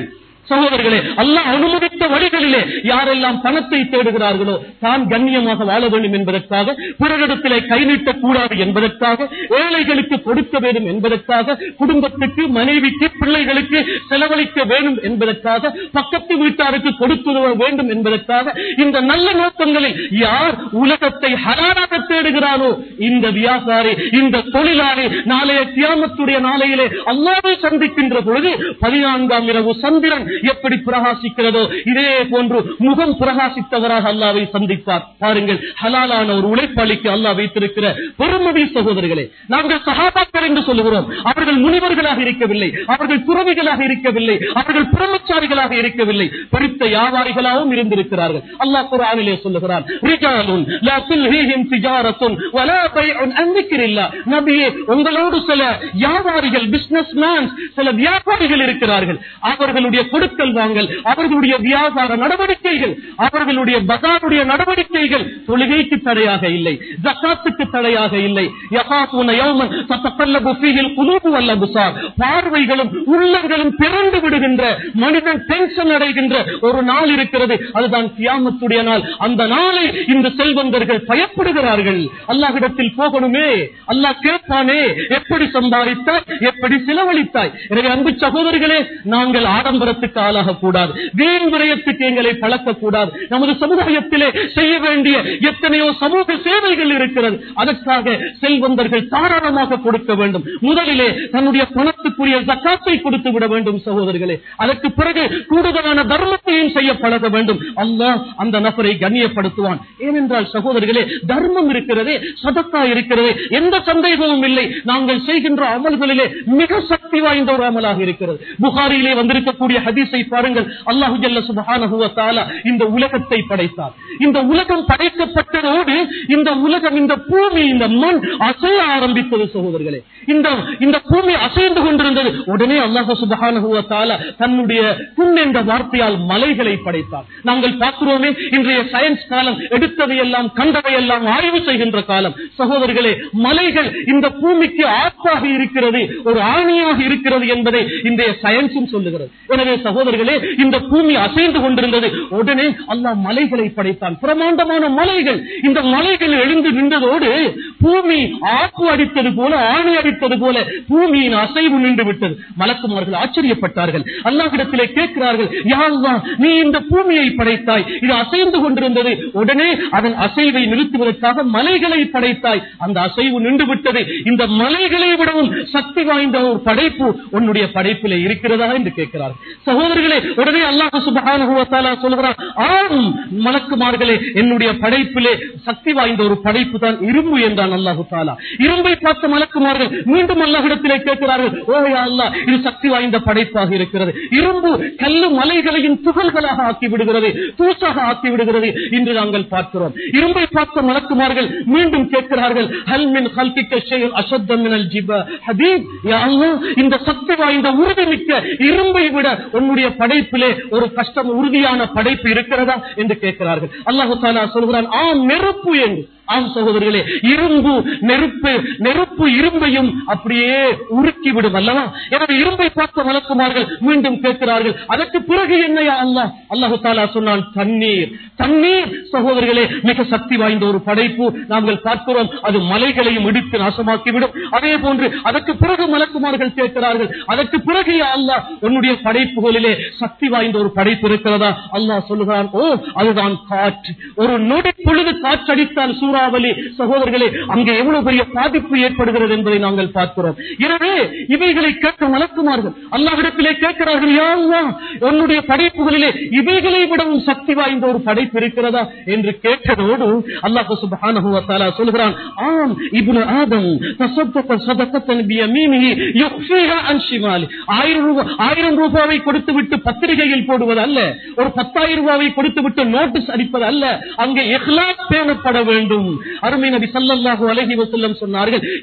சகோதரர்களே அல்லாஹ் அனுமதித்த வழிகளிலே யாரெல்லாம் பணத்தை தேடுகிறார்களோ தான் கண்ணியமாக வாழ வேண்டும் என்பதற்காக பிறரிடத்திலே கை நீட்டக்கூடாது என்பதற்காக ஏழைகளுக்கு கொடுக்க வேண்டும் என்பதற்காக குடும்பத்துக்கு மனைவிக்கு பிள்ளைகளுக்கு செலவழிக்க வேண்டும் என்பதற்காக பக்கத்து வீட்டாருக்கு கொடுக்க வேண்டும் என்பதற்காக இந்த நல்ல நோக்கங்களில் யார் உலகத்தை ஹராராக தேடுகிறானோ இந்த வியாபாரி இந்த தொழிலாளி நாளைய தியாமத்துடைய நாளையிலே அல்லாவை சந்திக்கின்ற பொழுது பதினான்காம் இரவு சந்திரன் எப்படி பிரகாசிக்கிறதோ இதே போன்று முகம் பிரகாசித்தவராக அல்லாவை சந்திப்பார் பாருங்கள் ஹலாலான ஒரு உழைப்பாளிக்கு அல்லாஹ் வைத்திருக்கிற பெருமதி சகோதரர்களே நாங்கள் சகாபாக்கள் என்று சொல்லுகிறோம் அவர்கள் முனிவர்களாக இருக்கவில்லை அவர்கள் துறவிகளாக இருக்கவில்லை அவர்கள் பிரம்மச்சாரிகளாக இருக்கவில்லை பறித்த வியாபாரிகளாகவும் இருந்திருக்கிறார்கள் அல்லாஹ் குரானிலே சொல்லுகிறான் ரிஜாலுன் லா துல்ஹீஹிம் திஜாரத்துன் வலா பைஉன் அன் திக்ரில்லாஹ் நபியே உங்களோடு சில வியாபாரிகள் பிசினஸ் சில வியாபாரிகள் இருக்கிறார்கள் அவர்களுடைய கொடுக்கல் வாங்கல் அவர்களுடைய வியாபார நடவடிக்கைகள் அவர்களுடைய பஜாருடைய நடவடிக்கைகள் தொழுகைக்கு தடையாக இல்லை ஜக்காத்துக்கு தடையாக இல்லை யகாபூன யௌமன் தத்தல்லபு ஃபீஹில் குலூபு வல் அப்சார் பார்வைகளும் உள்ளங்களும் பிறண்டு விடுகின்ற மனிதன் டென்ஷன் அடைகின்ற ஒரு நாள் இருக்கிறது அதுதான் கியாமத்துடைய நாள் அந்த நாளை இந்த செல்வந்தர்கள் பயப்படுகிறார்கள் அல்லாஹ்விடத்தில் போகணுமே அல்லாஹ் கேட்பானே எப்படி சம்பாதித்தாய் எப்படி செலவழித்தாய் எனவே அன்பு சகோதரர்களே நாங்கள் ஆடம்பரத்துக்கு ஆளாக கூடாது வீண் விரயத்துக்கு எங்களை பழக்க கூடாது நமது சமுதாயத்திலே செய்ய வேண்டிய எத்தனையோ சமூக சேவைகள் இருக்கிறது அதற்காக செல்வந்தர்கள் தாராளமாக கொடுக்க வேண்டும் முதலிலே தன்னுடைய பணத்துக்குரிய ஜக்காத்தை கொடுத்து விட வேண்டும் சகோதரர்களே அதற்கு பிறகு கூடுதலான தர்மத்தையும் செய்ய பழக வேண்டும் அல்லாஹ் அந்த நபரை கண்ணியப்படுத்துவான் ஏனென்றால் சகோதரர்களே தர்மம் இருக்கிறதே சதக்கா இருக்கிறது எந்த சந்தேகமும் இல்லை நாங்கள் செய்கின்ற அமல்களிலே மிக சக்தி வாய்ந்த ஒரு அமலாக இருக்கிறது புகாரியிலே வந்திருக்கக்கூடிய ஹதீஸை பாருங்கள் அல்லாஹு ஜல்ல சுபஹானஹு வ தஆலா இந்த உலகத்தை படைத்தார் இந்த உலகம் படைக்கப்பட்டதோடு இந்த உலகம் இந்த பூமி இந்த மண் அசைய ஆரம்பித்தது சகோதரர்களே இந்த இந்த பூமி அசைந்து கொண்டிருந்தது உடனே அல்லாஹு சுபஹானஹு வ தஆலா தன்னுடைய குன் என்ற வார்த்தையால் மலைகளை படைத்தார் நாங்கள் பார்க்கிறோமே இன்றைய சயின்ஸ் காலம் எடுத்ததை எல்லாம் கண்டதை எல்லாம் ஆய்வு செய்கின்ற காலம் சகோதரர்களே மலைகள் இந்த பூமிக்கு ஆப்பாக இருக்கிறது ஒரு ஆணியாக இருக்கிறது என்பதை இன்றைய சயின்ஸும் சொல்லுகிறது எனவே சகோதரர்களே இந்த பூமி அசைந்து கொண்டிருந்தது உடனே அல்லாஹ் மலைகளை படைத்தான் பிரமாண்டமான மலைகள் இந்த மலைகள் எழுந்து நின்றதோடு பூமி ஆப்பு அடித்தது போல ஆணி அடித்தது போல பூமியின் அசைவு நின்று விட்டது மலக்குமார்கள் ஆச்சரியப்பட்டார்கள் அல்லாஹ்விடத்திலே கேட்கிறார்கள் யா அல்லாஹ், நீ இந்த பூமியை படைத்தாய் இது அசைந்து கொண்டிருந்தது உடனே அதன் அசைவை நிறுத்துவதற்காக மலைகளை படைத்தாய் அந்த அசைவு நின்று விட்டது இந்த மலைகளை விடவும் சக்தி வாய்ந்த ஒரு படைப்பு உன்னுடைய படைப்பிலே இருக்கிறதா என்று கேட்கிறார் சகோதரர்களே உடனே அல்லாஹ் சுப்ஹானஹு வ தஆலா சொல்கிறார் ஆம் மலக்குமார்களே என்னுடைய படைப்பிலே சக்தி வாய்ந்த ஒரு படைப்பு தான் இரும்பு என்றான் அல்லாஹு தாலா இரும்பை பார்த்த மலக்குமார்கள் மீண்டும் அல்லாஹ்விடத்திலே கேட்கிறார்கள் ஓ யா அல்லாஹ் இது சக்தி வாய்ந்த படைப்பாக இருக்கிறது இரும்பு கல்லு மலைகளையும் துகள்களாக ஆக்கி விடுகிறது தூசாக ஆக்கி விடுகிறது என்று நாங்கள் பார்க்கிறோம் இரும்பை பார்த்த மலக்குமார்கள் மீண்டும் கேட்கிறார்கள் ஹல் மின் ஹல்கிக்க ஷைஉன் அஷத்த மினல் ஜிப ஹபீப் யா அல்லாஹ் இந்த சக்தி வாய்ந்த உறுதிமிக்க இரும்பை விட உன்னுடைய படைப்பிலே ஒரு கஷ்டம் உறுதியான படைப்பு இருக்கிறதா என்று கேட்கிறார்கள் அல்லாஹு தாலா சொல்கிறான் ஆம் நெருப்பு என்று ஆம் சகோதரர்களே இரும்பு நெருப்பு நெருப்பு இரும்பையும் அப்படியே உருக்கி விடும் அல்லவா எனவே இரும்பை பார்த்த வழக்குமார்கள் மீண்டும் கேட்கிறார்கள் அதற்கு பிறகு என்னையா அல்லாஹ் அல்லாஹு தாலா சொன்னான் தண்ணீர் தண்ணீர் சகோதரர்களே மிக சக்தி வாய்ந்த ஒரு படைப்பு நாங்கள் பார்க்கிறோம் அது மலைகளையும் இடித்து நாசமாக்கிவிடும் அதே போன்று அதற்கு பிறகு மலக்குமார்கள் கேட்கிறார்கள் அதற்கு பிறகு யா அல்லாஹ் உன்னுடைய படைப்புகளிலே சக்தி வாய்ந்த ஒரு படைப்பு இருக்கிறதா அல்லாஹ் சொல்லுகிறான் ஓ அதுதான் காற்று ஒரு நொடி பொழுது காற்றடித்தால் சூறாவளி சகோதரர்களே அங்கே எவ்வளவு பெரிய பாதிப்பு ஏற்படுகிறது என்பதை நாங்கள் பார்க்கிறோம் எனவே இவைகளை கேட்க மலக்குமார்கள் அல்லாஹ்விடத்திலே கேட்கிறார்கள் யா அல்லாஹ் உன்னுடைய படைப்புகளிலே இவைகளை விடவும் சக்தி வாய்ந்த ஒரு படைப்பு இருக்கிறதா என்று கேட்டதோடு அல்லாஹ் சுப்ஹானஹு வ தஆலா சொல்கிறான் ஆம் இப்னு ஆதம் தஸத்தக ஸதகத்தன் பியமீனிஹி யுக்ஃபிஹா அன் ஷிமாலி ஆயிரம் ரூபாய் ஆயிரம் ரூபாவை கொடுத்து விட்டு பத்திரிகையில் போடுவது அல்ல ஒரு பத்தாயிரம் ரூபாவை கொடுத்து விட்டு நோட்டீஸ் அடிப்பது அல்ல அங்கே இஹ்லாஸ் பேணப்பட வேண்டும் அருமை நபி ஸல்லல்லாஹு அலைஹி வஸல்லம் சொன்னார்கள்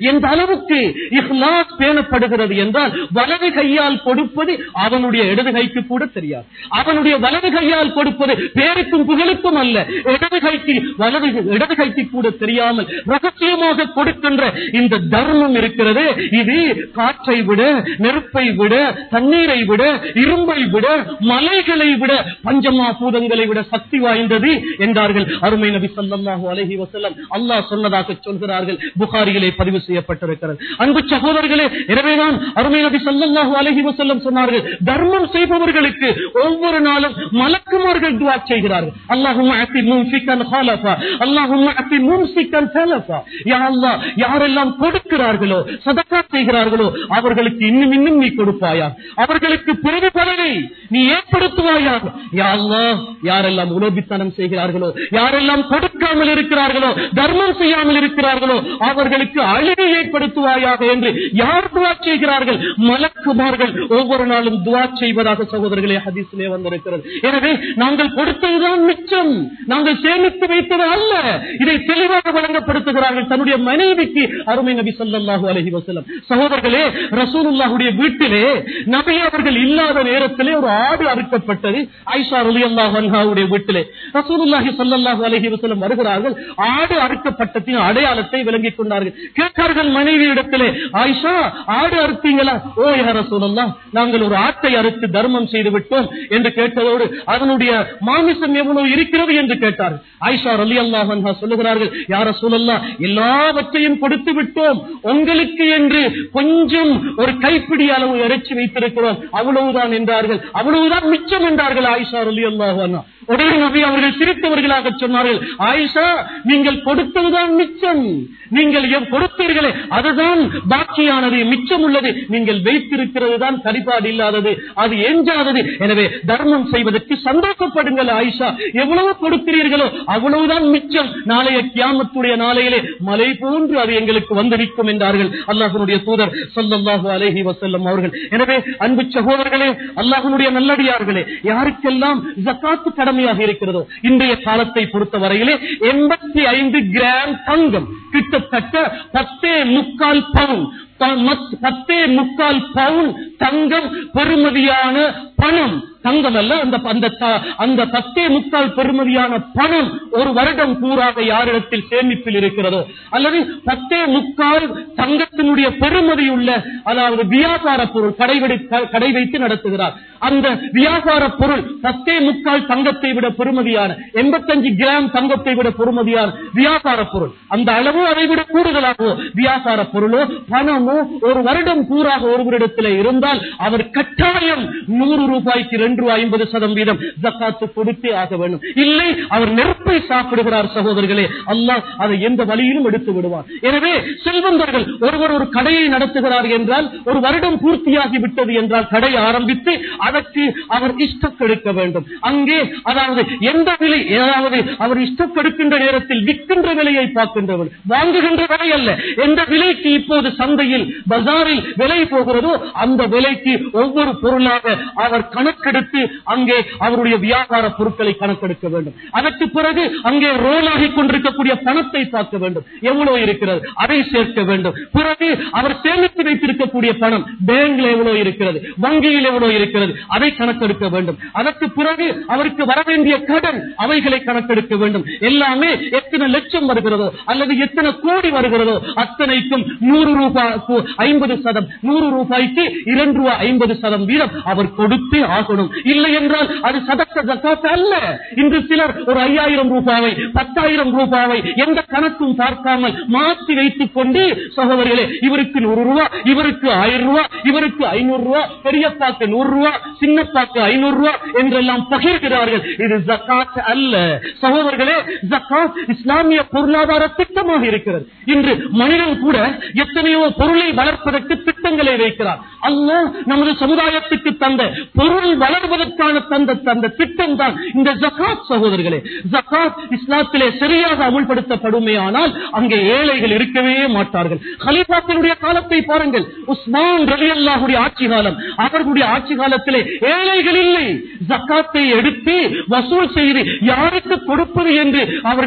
எந்த அளவுக்கு இஹ்லாஸ் பேணப்படுகிறது என்றால் வலது கையால் கொடுப்பது அவனுடைய இடது கைக்கு கூட தெரியாது அவனுடைய வலது கையால் கொடுப்பது பேருக்கும் புகழுக்கும் அல்ல இடது கைக்கு வலது இடது கைக்கு கூட தெரியாமல் ரகசியமாக கொடுக்கின்ற இந்த தர்மம் இருக்கிறது இது காற்றை விட நெருப்பை விட தண்ணீரை விட இரும்பை விட மலைகளை விட பஞ்சமா பூதங்களை விட சக்தி வாய்ந்தது என்றார்கள் அருமை நபி ஸல்லல்லாஹு அலைஹி வஸல்லம் அல்லாஹ் சொன்னதாக சொல்கிறார்கள் புகாரியிலே பதிவு செய்யப்பட்டிருக்கிறது அன்பு சகோதரர்களே எனவேதான் அருமை நபி ஸல்லல்லாஹு அலைஹி வஸல்லம் சொன்னார்கள் தர்மம் செய்பவர்களுக்கு ஒவ்வொரு நாளும் மலக்குமார்கள் துஆ செய்கிறார்கள் அல்லாஹும்ம அத்தி முன்ஃபிகன் ஹலஃபா அல்லாஹும்ம அத்தி மும்சிகன் தலஃபா யா அல்லாஹ் யாரெல்லாம் கொடுக்கிறார்களோ சதக்கா செய்கிறார்களோ அவர்களுக்கு இன்னும் இன்னும் நீ கொடுப்பாயா அவர்களுக்கு பிறகு பலனை நீ ஏற்படுத்துவாயா யா அல்லாஹ் யாரெல்லாம் உலோபித்தனம் செய்கிறார்களோ யாரெல்லாம் கொடுக்காமல் இருக்கிறார்களோ தர்மம் செய்யாமல் இருக்கிறார்களோ அவர்களுக்கு அழிவை ஏற்படுத்துவாயாக என்று யார் துவா செய்கிறார்கள் மலக்குமார்கள் ஒவ்வொரு நாளும் துவா செய்வதாக சகோதரர்களே ஹதீஸிலே வந்திருக்கிறது எனவே நாங்கள் கொடுத்ததுதான் மிச்சம் நாங்கள் சேமித்து வைத்தது அல்ல இதை தெளிவாக வழங்கப்படுத்துகிறார்கள் தன்னுடைய மனைவிக்கு அருமை நபி ஸல்லல்லாஹு அலைஹி வஸல்லம் சகோதரர்களே ரசூலுல்லாஹுடைய வீட்டிலே நபி அவர்கள் இல்லாத நேரத்திலே ஒரு ஆடு அறுக்கப்பட்டது ஆயிஷா ரலியல்லாஹு அன்ஹாவுடைய வீட்டிலே ரசூலுல்லாஹி ஸல்லல்லாஹு அலைஹி வஸல்லம் வருகிறார்கள் ஆடு அறுக்கப்பட்டதின் அடையாளத்தை விளங்கிக் கொண்டார்கள் கேட்டார்கள் மனைவியிடத்திலே ஆயிஷா ஆடு அறுத்தீங்களா ஓ யா ரசூலல்லாஹ் நாங்கள் ஒரு ஆட்டை அறுத்து தர்மம் செய்து விட்டோம் என்று கேட்டதோடு அதனுடைய மாமிசம் எவ்வளவு இருக்கிறது என்று கேட்டார் ஆயிஷா ரலியல்லாஹு அன்ஹா சொல்லுகிறார்கள் யா ரசூலல்லாஹ் எல்லாவற்றையும் கொடுத்து விட்டோம் உங்களுக்கு என்று கொஞ்சம் ஒரு கைப்பிடி அளவு இறைச்சி வைத்திருக்கிறோம் அவ்வளவுதான் என்றார்கள் அவ்வளவுதான் மிச்சம் என்றார்கள் ஆயிஷா ரலியல்லாஹு அன்ஹா உடனே நபி அவர்கள் சிரித்தவர்களாக சொன்னார்கள் ஆயிஷா நீங்கள் கொடுத்ததுதான் மிச்சம் நீங்கள் எவ் கொடுத்தீர்களே அதுதான் பாக்கியானது மிச்சம் உள்ளது நீங்கள் வைத்திருக்கிறது தான் சரிபாடு இல்லாதது அது எஞ்சாதது எனவே தர்மம் செய்வதற்கு சந்தோஷப்படுங்கள் ஆயிஷா எவ்வளவு கொடுக்கிறீர்களோ அவ்வளவுதான் மிச்சம் நாளைய கியாமத்துடைய நாளையிலே மலை போன்று அது எங்களுக்கு வந்திருக்கும் என்றார்கள் அல்லாஹனுடைய தூதர் சொல்லல்லாஹு அலைஹி வசல்லம் அவர்கள் எனவே அன்பு சகோதரர்களே அல்லாஹனுடைய நல்லடியார்களே யாருக்கெல்லாம் ஜக்காத்து கடமையாக இருக்கிறதோ இன்றைய காலத்தை பொறுத்த வரையிலே எண்பத்தி ஐந்து கிராம் தங்கம் கிட்டத்தட்ட பத்தே முக்கால் பவுன் ப- மத்- பத்தே முக்கால் பவுன் தங்கம் பெறுமதியான பணம் தங்கம் அல்ல அந்த அந்த த- அந்த பத்தே முக்கால் பெறுமதியான பணம் ஒரு வருடம் கூறாக யாரிடத்தில் சேமிப்பில் இருக்கிறதோ அல்லது பத்தே முக்கால் தங்கத்தினுடைய பெறுமதி உள்ள அதாவது வியாபார பொருள் கடை வெடி- க- கடை வைத்து நடத்துகிறார் அந்த வியாபார பொருள் பத்தே முக்கால் தங்கத்தை விட பெறுமதியான எண்பத்தஞ்சு கிராம் தங்கத்தை விட பெறுமதியான வியாபார பொருள் அந்த அளவு அதை விட கூடுதலாகவோ வியாபார பொருளோ பணமோ ஒரு வருடம் கூறாக ஒருவரிடத்தில் இருந்தால் அவர் கட்டாயம் நூறு ரூபாய்க்கு ரெண்டு ரூபாய் ஐம்பது சதவீதம் ஜக்காத்து கொடுத்தே ஆக வேண்டும் இல்லை அவர் நெருப்பை சாப்பிடுகிறார் சகோதரர்களே அல்லாஹ் அதை எந்த வழியிலும் எடுத்து விடுவார் எனவே செல்வந்தர்கள் ஒருவர் ஒரு கடையை நடத்துகிறார் என்றால் ஒரு வருடம் பூர்த்தியாகி விட்டது என்றால் கடை ஆரம்பித்து அதற்கு அவர் இஷ்டக்கெடுக்க வேண்டும் அங்கே அதாவது எந்த விலை ஏதாவது அவர் இஷ்டக்கெடுக்கின்ற நேரத்தில் விற்கின்ற விலையை பார்க்கின்றவர் வாங்குகின்ற விலை அல்ல எந்த விலைக்கு இப்போது சந்தையில் பஜாரில் விலை போகிறதோ அந்த விலைக்கு ஒவ்வொரு பொருளாக அவர் கணக்கெடுத்து அங்கே அவருடைய வியாபார பொருட்களை கணக்கெடுக்க வேண்டும் அதற்கு பிறகு அங்கே ரோலாகி கொண்டிருக்கக்கூடிய பணத்தை பார்க்க வேண்டும் எவ்வளவு இருக்கிறது அதை சேர்க்க வேண்டும் பிறகு அவர் சேமித்து வைத்திருக்கக்கூடிய பணம் பேங்க்ல எவ்வளவு இருக்கிறது வங்கியில் எவ்வளவு இருக்கிறது அதை கணக்கெடுக்க வேண்டும் அதற்கு பிறகு அவருக்கு வர வேண்டிய கடன் அவைகளை கணக்கெடுக்க வேண்டும் எல்லாமே எத்தனை லட்சம் வருகிறதோ அல்லது எத்தனை கோடி வருகிறதோ அத்தனைக்கும் நூறு ரூபாய் ஐம்பது சதம் நூறு ரூபாய்க்கு இரண்டு ரூபாய் ஐம்பது சதம் வீதம் அவர் கொடுத்தே ஆகணும் இல்லை என்றால் அது சதக்க ஜக்காத் அல்ல இன்று சிலர் ஒரு ஐயாயிரம் ரூபாவை பத்தாயிரம் ரூபாவை எந்த கணக்கும் பார்க்காமல் மாற்றி வைத்துக் கொண்டு சகோதரிகளே இவருக்கு நூறு ரூபா இவருக்கு ஆயிரம் ரூபா இவருக்கு ஐநூறு ரூபா பெரியப்பாக்கு நூறு ரூபா சின்னப்பாக்கு ஐநூறு ரூபா என்றெல்லாம் பகிர்கிறார்கள் இது ஜக்காத் அல்ல சகோதரர்களே ஜக்காத் இஸ்லாமிய பொருளாதார திட்டமாக இருக்கிறது இன்று மனிதன் கூட எத்தனையோ பொருளை வளர்ப்பதற்கு திட்டங்களை வைக்கிறார் அல்லாஹ் நமது சமுதாயத்துக்கு தந்த பொருள் வளர்வதற்கான தந்த தந்த திட்டம் தான் இந்த ஜக்காத் சகோதரர்களே ஜக்காத் இஸ்லாத்திலே சரியாக அமுல்படுத்தப்படுமே ஆனால் அங்கே ஏழைகள் இருக்கவே மாட்டார்கள் ஹலீஃபாக்களுடைய காலத்தை பாருங்கள் உஸ்மான் ரவி அல்லாஹுடைய ஆட்சி காலம் அவர்களுடைய ஆட்சி காலத்திலே ஏழைகள் இல்லை ஜக்காத்தை எடுத்து வசூல் செய்து யாருக்கு கொடுப்பது என்று அவர்கள் ஆலோசனை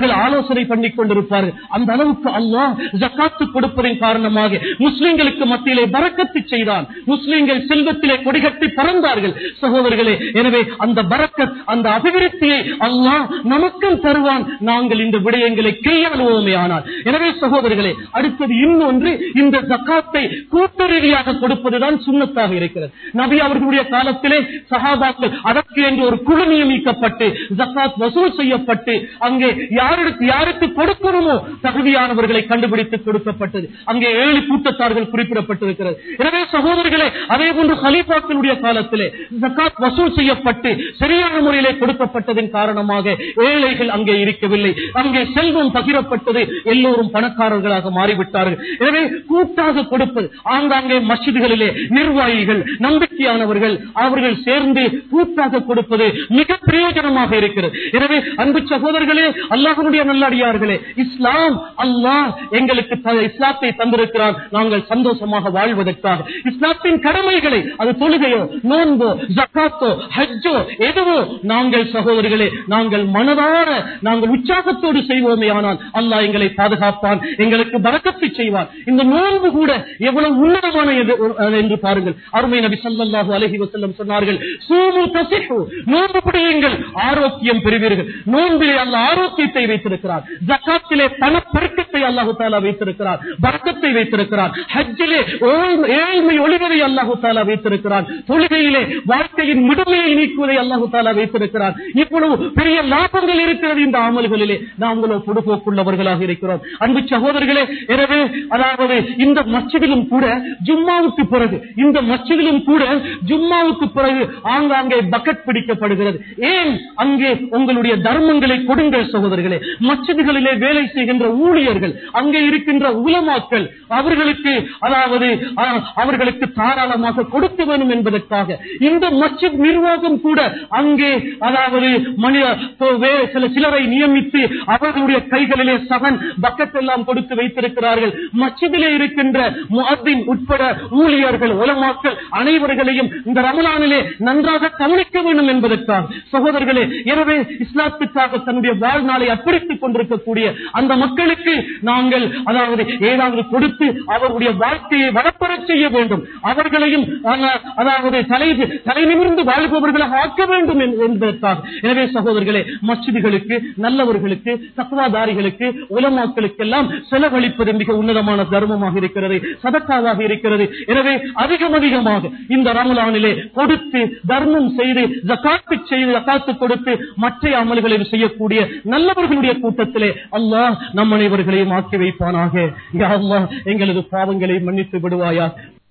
ஆலோசனை பண்ணிக் கொண்டிருப்பார்கள் அந்த அளவுக்கு அல்லாஹ் ஜக்காத்து கொடுப்பதன் காரணமாக முஸ்லிம்களுக்கு மத்தியிலே பறக்கத்து செய்தான் முஸ்லிம்கள் செல்வத்திலே கொடிகட்டி பறந்தார்கள் சகோதரர்களே எனவே அந்த பறக்கத் அந்த அபிவிருத்தியை அல்லாஹ் நமக்கும் தருவான் நாங்கள் இந்த விடயங்களை கையாளுவோமே ஆனால் எனவே சகோதரர்களே அடுத்தது இன்னொன்று இந்த ஜக்காத்தை கூட்டு ரீதியாக கொடுப்பதுதான் சுண்ணத்தாக இருக்கிறது நபி அவர்களுடைய காலத்திலே சஹாபாக்கள் அதற்கு என்று ஒரு குழு நியமிக்கப்பட்டு ஜக்காத் வசூல் செய்யப்பட்டு அங்கே யாருக்கு யாருக்கு கொடுக்கணுமோ தகுதியானவர்களை கண்டுபிடித்து கொடுக்கப்பட்டது அங்கே ஏழு கூட்டத்தார்கள் குறிப்பிடப்பட்டிருக்கிறது எனவே சகோதரர்களே அதே போன்று ஹலீஃபாக்களுடைய காலத்திலே ஜக்காத் வசூல் செய்யப்பட்டு சரியான முறையிலே கொடுக்கப்பட்டதன் காரணமாக ஏழைகள் அங்கே இருக்கவில்லை அங்கே செல்வம் பகிரப்பட்டது எல்லோரும் பணக்காரர்களாக மாறிவிட்டார்கள் எனவே கூட்டாக கொடுப்பது ஆங்காங்கே மஸ்ஜிதுகளிலே நிர்வாகிகள் நம்பிக்கையானவர்கள் அவர்கள் சேர்ந்து கூட்டாக கொடுப்பது மிக பிரயோஜனமாக இருக்கிறது எனவே அன்பு சகோதரர்களே அல்லாஹனுடைய நல்லடியார்களே இஸ்லாம் அல்லாஹ் எங்களுக்கு த- இஸ்லாத்தை தந்திருக்கிறான் நாங்கள் சந்தோஷமாக வாழ்வதற்காக இஸ்லாத்தின் கடமைகளை அது தொழுகையோ நோன்போ ஜக்காத்தோ ஹஜ்ஜோ எதுவோ நாங்கள் சகோதரர்களே நாங்கள் மனதார நாங்கள் உற்சாகத்தோடு செய்வோமே ஆனால் அல்லாஹ் எங்களை பாதுகாப்பான் எங்களுக்கு பறக்கத்தை செய்வான் இந்த நோன்பு கூட எவ்வளவு உன்னதமான எது- என்று பாருங்கள் அருமை நபி ஸல்லல்லாஹு அலைஹி வஸல்லம் சொன்னார்கள் சூமு தஸிஹு நோன்பு பிடியுங்கள் ஆரோக்கியம் பெறுவீர்கள் நோன்பிலே அல்லாஹ் ஆரோக்கியத்தை வைத்திருக்கிறார் ஜக்காத்திலே பணப்பெருக்கத்தை அல்லாஹு தாலா வைத்திருக்கிறார் பறக்கத்தை வைத்திருக்கிறார் ஹஜ்ஜிலே ஓய்வு- ஏழ்மை ஒளிவதை அல்லாஹு தாலா வைத்திருக்கிறார் தொழுகையிலே வாழ்க்கையின் முழுமையை நீக்குவதை அல்லாஹு தாலா வைத்திருக்கிறார் இவ்வளவு பெரிய லாபங்கள் இருக்கிறது இந்த அமல்களிலே நாங்களோ பொடுபோக்குள்ளவர்களாக இருக்கிறோம் அன்பு சகோதரர்களே எனவே அதாவது இந்த மச்சதிலும் கூட ஜும்மாவுக்கு பிறகு இந்த மச்சதிலும் கூட ஜும்மாவுக்கு பிறகு ஆங்காங்கே பக்கெட் பிடிக்கப்படுகிறது ஏன் அங்கே உங்களுடைய தர்மங்களை கொடுங்கள் சகோதரர்களே மச்சதுகளிலே வேலை செய்கின்ற ஊழியர்கள் அங்கே இருக்கின்ற உலமாக்கள் அவர்களுக்கு அதாவது ஆ, அவர்களுக்கு தாராளமாக கொடுக்க வேண்டும் என்பதற்காக இந்த மஸ்ஜித் நிர்வாகம் கூட அங்கே அதாவது மனித வே- சில சிலரை நியமித்து அவர்களுடைய கைகளிலே சகன் பக்கெட் எல்லாம் கொடுத்து வைத்திருக்கிறார்கள் மஸ்ஜிதிலே இருக்கின்ற முஅத்தின் உட்பட ஊழியர்கள் உலமாக்கள் அனைவர்களையும் இந்த ரமலானிலே நன்றாக கவனிக்க வேண்டும் என்பதற்காக சகோதரர்களே எனவே இஸ்லாத்துக்காக தன்னுடைய வாழ்நாளை அர்ப்பணித்துக் கொண்டிருக்கக்கூடிய அந்த மக்களுக்கு நாங்கள் அதாவது ஏதாவது கொடுத்து அவருடைய வாழ்க்கையை வளப்பெறச் செய்ய வேண்டும் அவர்களையும் அஹ், அதாவது தலை தலை நிமிர்ந்து வாழ்பவர்களாக ஆக்க வேண்டும் என்- என்பதற்காக எனவே சகோதரர்களே மஸ்ஜிதுகளுக்கு நல்லவர்களுக்கு தக்குவாதாரிகளுக்கு உலமாக்களுக்கெல்லாம் செலவழிப்பது மிக உன்னதமான தர்மமாக இருக்கிறது சதக்காவாக இருக்கிறது எனவே அதிகம் அதிகமாக இந்த ரமலானிலே கொடுத்து தர்மம் செய்து ஜக்காத்து செய்து ஜக்காத்து கொடுத்து மற்ற அமல்களையும் செய்யக்கூடிய நல்லவர்களுடைய கூட்டத்திலே அல்லாஹ் நம் அனைவர்களையும் ஆக்கி வைப்பானாக யா அல்லாஹ் எங்களது பாவங்களை மன்னித்து விடுவாயா